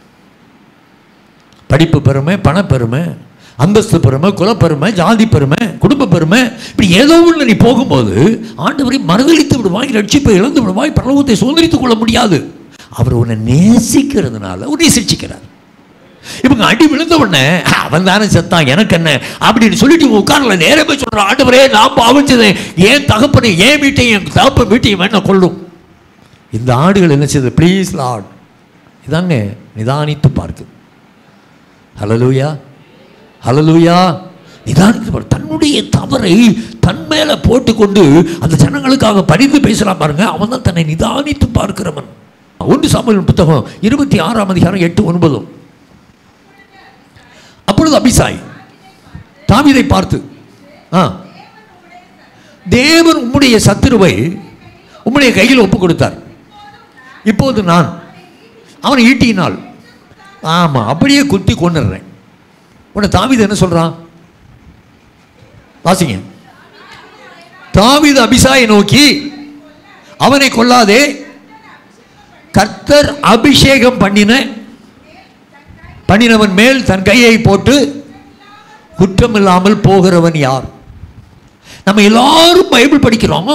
படிப்பு பெருமை பணப்பெருமை அந்தஸ்து பெருமை குலப்பெருமை ஜாதி பெருமை குடும்ப பெருமை இப்படி ஏதோ ஒன்று நீ போகும்போது ஆண்டவரை மறுதளித்து விடுவாய் ரட்சிப்பை இழந்து விடுவாய் பரலோகத்தை சுதந்திரித்துக் கொள்ள முடியாது அவர் உன்னை நேசிக்கிறதுனால உன்னை சிரிச்சிக்கிறார் இவங்க அடி விழுந்த உடனே அவன் தானே செத்தான் எனக்கு என்ன அப்படின்னு சொல்லிட்டு உட்காரல நேரே போய் சொல்றான் ஆண்டவரே நான் பாவிச்சதேன் ஏன் தகப்பனை ஏன் வீட்டையும் என் தகப்ப வீட்டையும் வேணா கொள்ளும் இந்த ஆடுகள் என்ன செய்யுது ப்ளீஸ் லார்ட் இதாங்க நிதானித்து பார்க்கு ஹலலூயா ஹலலூயா நிதானித்து பாரு. தன்னுடைய தவறை தன் மேல போட்டுக்கொண்டு அந்த ஜனங்களுக்காக பரிந்து பேசலாம் பாருங்க அவன் தான் தன்னை நிதானித்து பார்க்கிறவன் ஒன்று சாமுவேல் புத்தகம் இருபத்தி ஆறாம் அதிகாரம் எட்டு ஒன்பதும் அப்பொழுது அபிசாய் தாவீதை பார்த்து ஆ தேவன் உம்முடைய சத்துருவை உம்முடைய கையில் ஒப்பு கொடுத்தார் இப்போது நான் அவனை ஈட்டியினால் ஆமாம் அப்படியே குத்தி கொண்டுடுறேன் உடனே தாவீது என்ன சொல்றான் வாசிங்க தாவீது அபிசாயை நோக்கி அவனை கொல்லாதே கர்த்தர் அபிஷேகம் பண்ணின பண்ணினவன் மேல் தன் கையை போட்டு குற்றமில்லாமல் போகிறவன் யார் நம்ம எல்லாரும் பைபிள் படிக்கிறோம்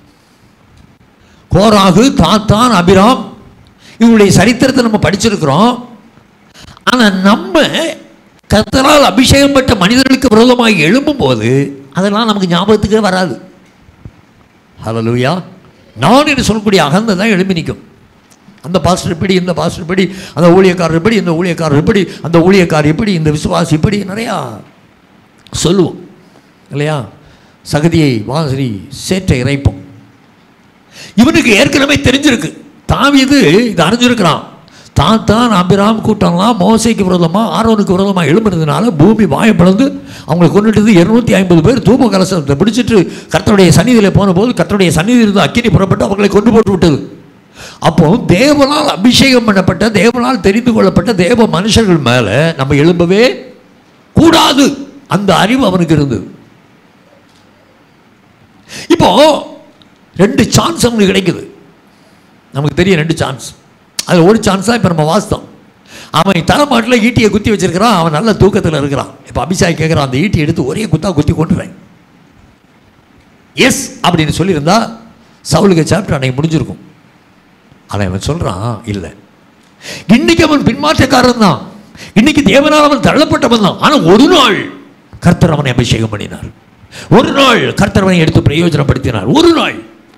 கோராகு தாத்தான் அபிராம் இவங்களுடைய சரித்திரத்தை நம்ம படிச்சிருக்கிறோம் ஆனால் நம்ம கர்த்தரால் அபிஷேகம் பெற்ற மனிதர்களுக்கு விரோதமாக எழும்பும்போது அதெல்லாம் நமக்கு ஞாபகத்துக்கே வராது ஹalleluya நான் என்று சொல்லக்கூடிய அகந்தை தான் எழும்பி நிற்கும் அந்த பாஸ்டர் இப்படி இந்த பாஸ்டர் இப்படி அந்த ஊழியக்காரர் இப்படி இந்த ஊழியக்காரர் இப்படி அந்த ஊழியக்காரர் இப்படி இந்த விசுவாசி இப்படி நிறையா சொல்லுவோம் இல்லையா சகதியை வாசரி சேற்றை இறைப்போம் இவனுக்கு ஏற்கனவே தெரிஞ்சிருக்கு தாவீது இது அறிஞ்சிருக்கிறான் தான் தான் அபிராம் கூட்டம்லாம் மோசைக்கு விரோதமாக ஆரோனுக்கு விரோதமாக எழும்புறதுனால பூமி வாயை பிளந்து அவங்களை கொண்டுட்டு இருநூத்தி ஐம்பது பேர் தூப கலசத்தை பிடிச்சிட்டு கர்த்தருடைய சந்நிதியில் போன போது கர்த்தருடைய சந்நிதியில் இருந்து அக்கினி புறப்பட்டு அவங்களை கொண்டு போட்டு விட்டது அப்போ தேவனால் அபிஷேகம் பண்ணப்பட்ட தேவனால் தெரிந்து கொள்ளப்பட்ட தேவ மனுஷர்கள் மேலே நம்ம எழும்பவே கூடாது அந்த அறிவு அவனுக்கு இருந்தது இப்போ ரெண்டு சான்ஸ் அவனுக்கு கிடைக்குது நமக்கு தெரியும் ரெண்டு சான்ஸ் அதில் ஒரு சான்ஸ் தான் இப்போ நம்ம வாஸ்தம் அவன் தலைமாட்டில் ஈட்டியை குத்தி வச்சிருக்கிறான் அவன் நல்ல தூக்கத்தில் இருக்கிறான் இப்போ அபிஷாக் கேட்குறான் அந்த ஈட்டி எடுத்து ஒரே குத்தா குத்தி கொண்டுறேன் எஸ் அப்படின்னு சொல்லியிருந்தா சவுலுக்கு சாப்டர் அன்னைக்கு முடிஞ்சிருக்கும் ஆனால் அவன் சொல்கிறான் இல்லை இன்னைக்கு அவன் பின்மாற்றக்காரன் தான் இன்னைக்கு தேவனால் அவன் தள்ளப்பட்டவன் தான் ஆனால் ஒரு நாள் கர்த்தர் அவனை அபிஷேகம் பண்ணினார் ஒரு நாள் கர்த்தர் அவனை எடுத்து பிரயோஜனப்படுத்தினார் ஒரு நாள்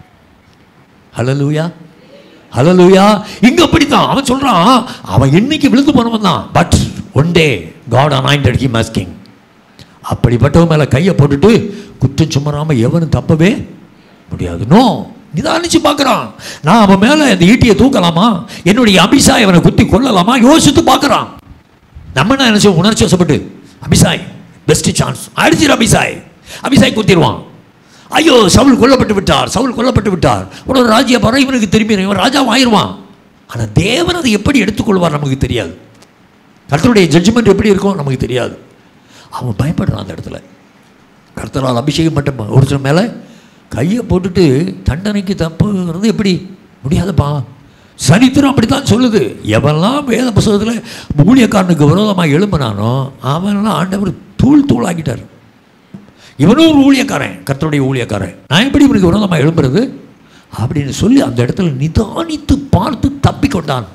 ஹலலூயா ஹலலூயா இங்க அப்படித்தான் அவன் சொல்றான் அவன் இன்னைக்கு விழுந்து போனவன் தான் but one day God anointed him as king அப்படிப்பட்டவன் மேல கையை போட்டுட்டு குற்றம் சுமராம எவனும் தப்பவே முடியாது நோ நிதானிச்சு பார்க்கறான் நான் அவன் மேல இந்த ஈட்டியை தூக்கலாமா என்னுடைய அபிசாய் அவனை குத்தி கொல்லலாமா யோசித்து பார்க்கறான் நம்ம என்ன நினைச்சோம் உணர்ச்சி வசப்பட்டு அபிசாய் பெஸ்ட் சான்ஸ் அடிச்சிரு அபிசாய் அபிசாய் குத்திடுவான் ஐயோ சவுல் கொல்லப்பட்டு விட்டார் சவுல் கொல்லப்பட்டு விட்டார் ஒரு ராஜ்ய பரம் இவனுக்கு திரும்பி இவன் ராஜாவும் ஆயிடுவான் ஆனால் தேவன் அதை எப்படி எடுத்துக்கொள்வார் நமக்கு தெரியாது கர்த்தருடைய ஜட்ஜ்மெண்ட் எப்படி இருக்கும் நமக்கு தெரியாது அவன் பயப்படுறான் அந்த இடத்துல கர்த்தரால் அபிஷேகம் பண்ண ஒருத்தர் மேலே கையை போட்டுட்டு தண்டனைக்கு தப்புங்கிறது எப்படி முடியாதுப்பா சரித்திரம் அப்படித்தான் சொல்லுது எவன்லாம் வேத புஸ்தகத்தில் ஊழியக்காரனுக்கு விரோதமாக எழும்பினானோ அவன்லாம் ஆண்டவர் தூள் தூளாக்கிட்டார் இவனும் ஒரு ஊழியக்காரன் கர்த்தருடைய ஊழியக்காரன் நான் எப்படி இவனுக்கு விரோதமாக எழும்புறது அப்படின்னு சொல்லி அந்த இடத்துல நிதானித்து பார்த்து தப்பிக்கொண்டான்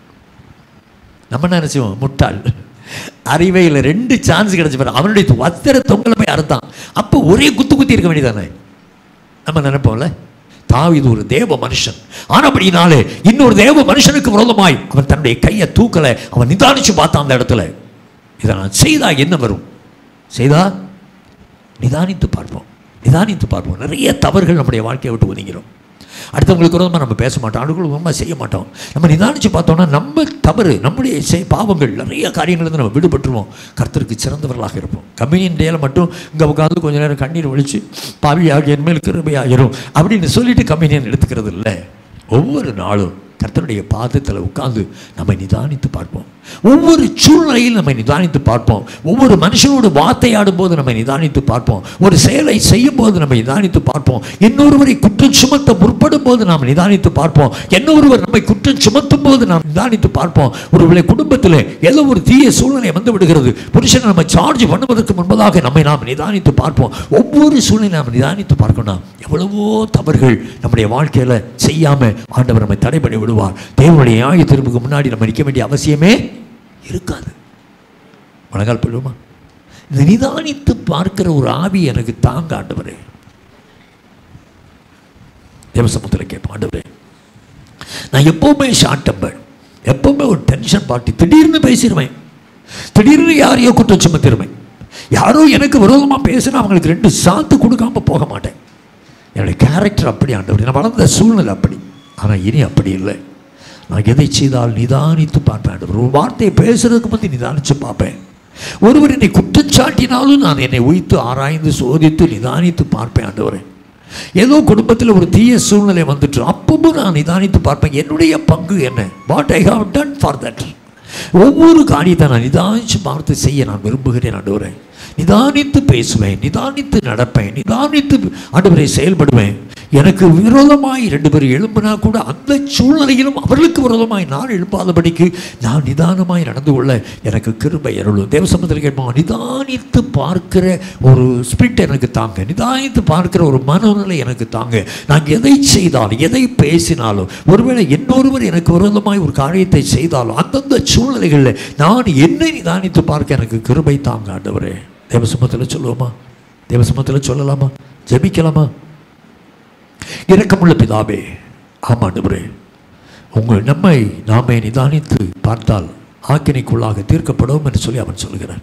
நம்ம என்ன நினைச்சோம் முட்டாள் அறிவையில் ரெண்டு சான்ஸ் கிடைச்ச பாரு அவனுடைய வத்திர தொங்கலை போய் அறுத்தான் அப்போ ஒரே குத்து குத்தி இருக்க வேண்டியதானே நம்ம நினைப்போம்ல தாவீது ஒரு தேவ மனுஷன் ஆனபடினாலே இன்னொரு தேவ மனுஷனுக்கு விரோதமாய் அவன் தன்னுடைய கையை தூக்கலை அவன் நிதானிச்சு பார்த்தான் அந்த இடத்துல இதை நான் செய்தா என்ன வரும் செய்தா நிதானித்து பார்ப்போம் நிதானித்து பார்ப்போம் நிறைய தவறுகள் நம்முடைய வாழ்க்கையை விட்டு ஒதுங்கிறோம் அடுத்தவங்களுக்கு விரோதமாக நம்ம பேச மாட்டோம் அடுகளுக்கு விரோதமாக செய்ய மாட்டோம் நம்ம நிதானித்து பார்த்தோம்னா நம்ம தவறு நம்முடைய செய் பாவங்கள் நிறைய காரியங்கள்லேருந்து நம்ம விடுபட்டுருவோம் கர்த்தருக்கு சிறந்தவர்களாக இருப்போம் கம்யூனியன் டேல மட்டும் இங்கே உட்காந்து கொஞ்ச நேரம் கண்ணீர் ஒழிச்சு பாவியாக என்மேல் கிருபையாகிரும் அப்படின்னு சொல்லிட்டு கம்யூனியன் எடுத்துக்கிறது இல்லை ஒவ்வொரு நாளும் கர்த்தருடைய பாதத்தில் உட்கார்ந்து நம்மை நிதானித்து பார்ப்போம் ஒவ்வொரு சூழ்நிலையில் நம்மை நிதானித்து பார்ப்போம் ஒவ்வொரு மனுஷனோடு வார்த்தையாடும் போது நம்மை நிதானித்து பார்ப்போம் ஒரு செயலை செய்யும் போது நம்ம நிதானித்து பார்ப்போம் இன்னொருவரை குற்றம் சுமத்த முற்படும் போது நாம் நிதானித்து பார்ப்போம் இன்னொருவர் நம்மை குற்றம் சுமத்தும் போது நாம் நிதானித்து பார்ப்போம் ஒருவேளை குடும்பத்தில் ஏதோ ஒரு தீய சூழ்நிலை வந்து விடுகிறது புருஷனை நம்ம சார்ஜ் பண்ணுவதற்கு முன்பதாக நம்மை நாம் நிதானித்து பார்ப்போம் ஒவ்வொரு சூழ்நிலை நாம் நிதானித்து பார்க்கணும் எவ்வளவோ தவறுகள் நம்முடைய வாழ்க்கையில் செய்யாம ஆண்டவர் நம்மை தடை பண்ணி விடுவார் தேவனுடைய நியாய திரும்புக்கு முன்னாடி நம்ம நிற்க வேண்டிய அவசியமே இருக்காது முழங்கால் போடுவோமா இந்த நிதானித்து பார்க்கிற ஒரு ஆவி எனக்கு தாங்க ஆண்டவரே தேவசமத்தில் கேட்பேன் ஆண்டவரே நான் எப்பவுமே ஷார்ட் டெம்பர் எப்பவுமே ஒரு டென்ஷன் பார்ட்டி திடீர்னு பேசிடுவேன் திடீர்னு யாரையோ குற்றம் சுமத்திடுவேன் யாரோ எனக்கு விரோதமாக பேசினா அவங்களுக்கு ரெண்டு சாத்து கொடுக்காம போக மாட்டேன் என்னுடைய கேரக்டர் அப்படி ஆண்டவர் நான் வளர்ந்த சூழ்நிலை அப்படி ஆனால் இனி அப்படி இல்லை நான் எதை செய்தால் நிதானித்து பார்ப்பேன் ஆண்டவர் ஒரு வார்த்தையை பேசுறதுக்கு பற்றி நிதானித்து பார்ப்பேன் ஒருவர் என்னை குற்றச்சாட்டினாலும் நான் என்னை உய்த்து ஆராய்ந்து சோதித்து நிதானித்து பார்ப்பேன் ஆண்டவரே ஏதோ குடும்பத்தில் ஒரு தீய சூழ்நிலை வந்துட்டு அப்பவும் நான் நிதானித்து பார்ப்பேன் என்னுடைய பங்கு என்ன what I have done for that ஒவ்வொரு காரியத்தை நான் நிதானித்து பார்த்து செய்ய நான் விரும்புகிறேன் ஆண்டவரே நிதானித்து பேசுவேன் நிதானித்து நடப்பேன் நிதானித்து ஆண்டவரை செயல்படுவேன் எனக்கு விரோதமாய் ரெண்டு பேர் எழும்பினா கூட அந்த சூழ்நிலையிலும் அவர்களுக்கு விரோதமாய் நான் எழுப்பாதபடிக்கு நான் நிதானமாய் நடந்து கொள்ள எனக்கு கிருபை அருளும் தேவசமத்தில் கேட்போம் நிதானித்து பார்க்கிற ஒரு ஸ்பிரிட் எனக்கு தாங்க நிதானித்து பார்க்கிற ஒரு மனநிலை எனக்கு தாங்க நான் எதை செய்தாலும் எதை பேசினாலும் ஒருவேளை இன்னொருவர் எனக்கு விரோதமாய் ஒரு காரியத்தை செய்தாலும் அந்தந்த சூழ்நிலைகளில் நான் என்னை நிதானித்து பார்க்க எனக்கு கிருபை தாங்க ஆண்டவரே தேவசமத்தில் சொல்லுவோமா தேவசமத்தில் சொல்லலாமா ஜெபிக்கலாமா இரக்கமுள்ள பிதாவே ஆமாண்டவரே உங்கள் நம்மை நாமே நிதானித்து பார்த்தால் ஆக்கினைக்குள்ளாக தீர்க்கப்படும் என்று சொல்லி அவன் சொல்கிறான்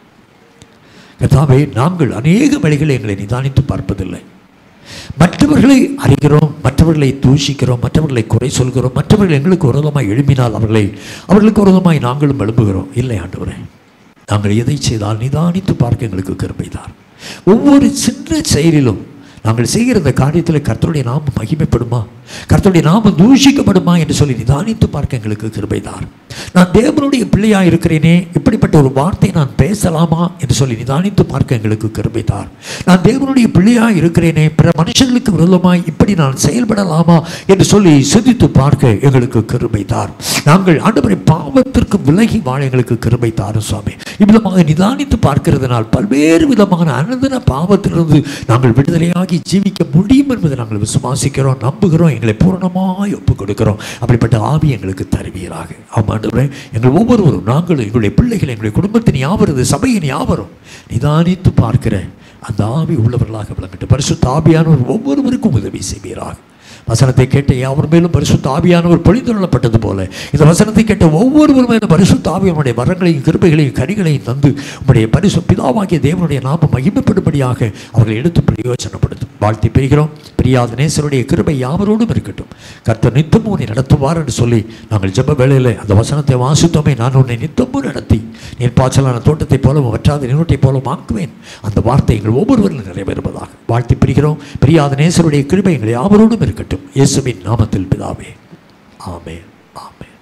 கர்த்தாவே நாங்கள் அநேக வழிகளை எங்களை நிதானித்து பார்ப்பதில்லை மற்றவர்களை அறிகிறோம் மற்றவர்களை தூஷிக்கிறோம் மற்றவர்களை குறை சொல்கிறோம் மற்றவர்கள் எங்களுக்கு விரோதமாய் எழுப்பினால் அவர்களை அவர்களுக்கு விரோதமாய் நாங்களும் எழும்புகிறோம் இல்லை ஆண்டவரே நாங்கள் எதை செய்தால் நிதானித்து பார்க்க எங்களுக்கு கருப்பைதார் ஒவ்வொரு சின்ன செயலிலும் நாங்கள் செய்கிற இந்த காரியத்தில் கர்த்தருடைய நாமம் மகிமைப்படுமா கர்த்தருடைய நாமம் தூஷிக்கப்படுமா என்று சொல்லி நிதானித்து பார்க்க எங்களுக்கு கிருபைதார் நான் தேவனுடைய பிள்ளையாக இருக்கிறேனே இப்படிப்பட்ட ஒரு வார்த்தை நான் பேசலாமா என்று சொல்லி நிதானித்து பார்க்க எங்களுக்கு கிருபைதார் நான் தேவனுடைய பிள்ளையாக இருக்கிறேனே பிற மனுஷர்களுக்கு விரோதமாய் இப்படி நான் செயல்படலாமா என்று சொல்லி சிந்தித்து பார்க்க எங்களுக்கு கிருபைதார் நாங்கள் ஆண்டவரை பாவத்திற்கு விலகி வாழ எங்களுக்கு கிருபை தாரும் சுவாமி இவ்விதமாக நிதானித்து பார்க்கிறதுனால் பல்வேறு விதமான அனந்தன பாவத்திலிருந்து நாங்கள் விடுதலையாகி ஜீவிக்க முடியும் என்பதை நாங்கள் விசுவாசிக்கிறோம் நம்புகிறோம் எங்களை பூரணமாய் ஒப்புக் கொடுக்கிறோம் அப்படிப்பட்ட ஆவி எங்களுக்கு தருவீராக ஆமாண்டவரே எங்கள் ஒவ்வொருவரும் நாங்கள் எங்களுடைய பிள்ளைகள் எங்களுடைய குடும்பத்தின் யாவரது சபையின் யாவரும் நிதானித்து பார்க்கிற அந்த ஆவி உள்ளவர்களாக விளங்கட்டும் பரிசுத்த ஆவியானவர் ஒவ்வொருவருக்கும் உதவி செய்வீராக வசனத்தை கேட்ட யாவர் மேலும் பரிசுத்த ஆவியானவர் பொழிந்துள்ளப்பட்டது போல இந்த வசனத்தை கேட்ட ஒவ்வொருவர் மேலும் பரிசுத்த ஆவியனுடைய வரங்களையும் கிருபைகளையும் கனிகளையும் தந்து உம்முடைய பரிசு பிதாவாகிய தேவனுடைய நாமம் மகிமைப்படும்படியாக அவர்களை எடுத்து பிரயோஜனப்படுத்தும் வாழ்த்தி பெறுகிறோம் பிரியாத நேசருடைய கிருபை யாவரோடும் இருக்கட்டும் கர்த்தர் நித்தமும் உன்னை நடத்துவார் என்று சொல்லி நாங்கள் ஜெப வேளையில் அந்த வசனத்தை வாசித்தோமே நான் உன்னை நித்தமும் நடத்தி நீர் பாய்ச்சலான தோட்டத்தை போலவும் வற்றாத நீரோட்டை போலவும் ஆக்குவேன் அந்த வார்த்தை எங்கள் ஒவ்வொருவரிலும் நிறைவேறுவதாக வாழ்த்தி பிரிகிறோம் பிரியாத நேசருடைய கிருபை எங்கள் யாவரோடும் இருக்கட்டும் இயேசுவின் நாமத்தில் பிதாவே ஆமென் ஆமென்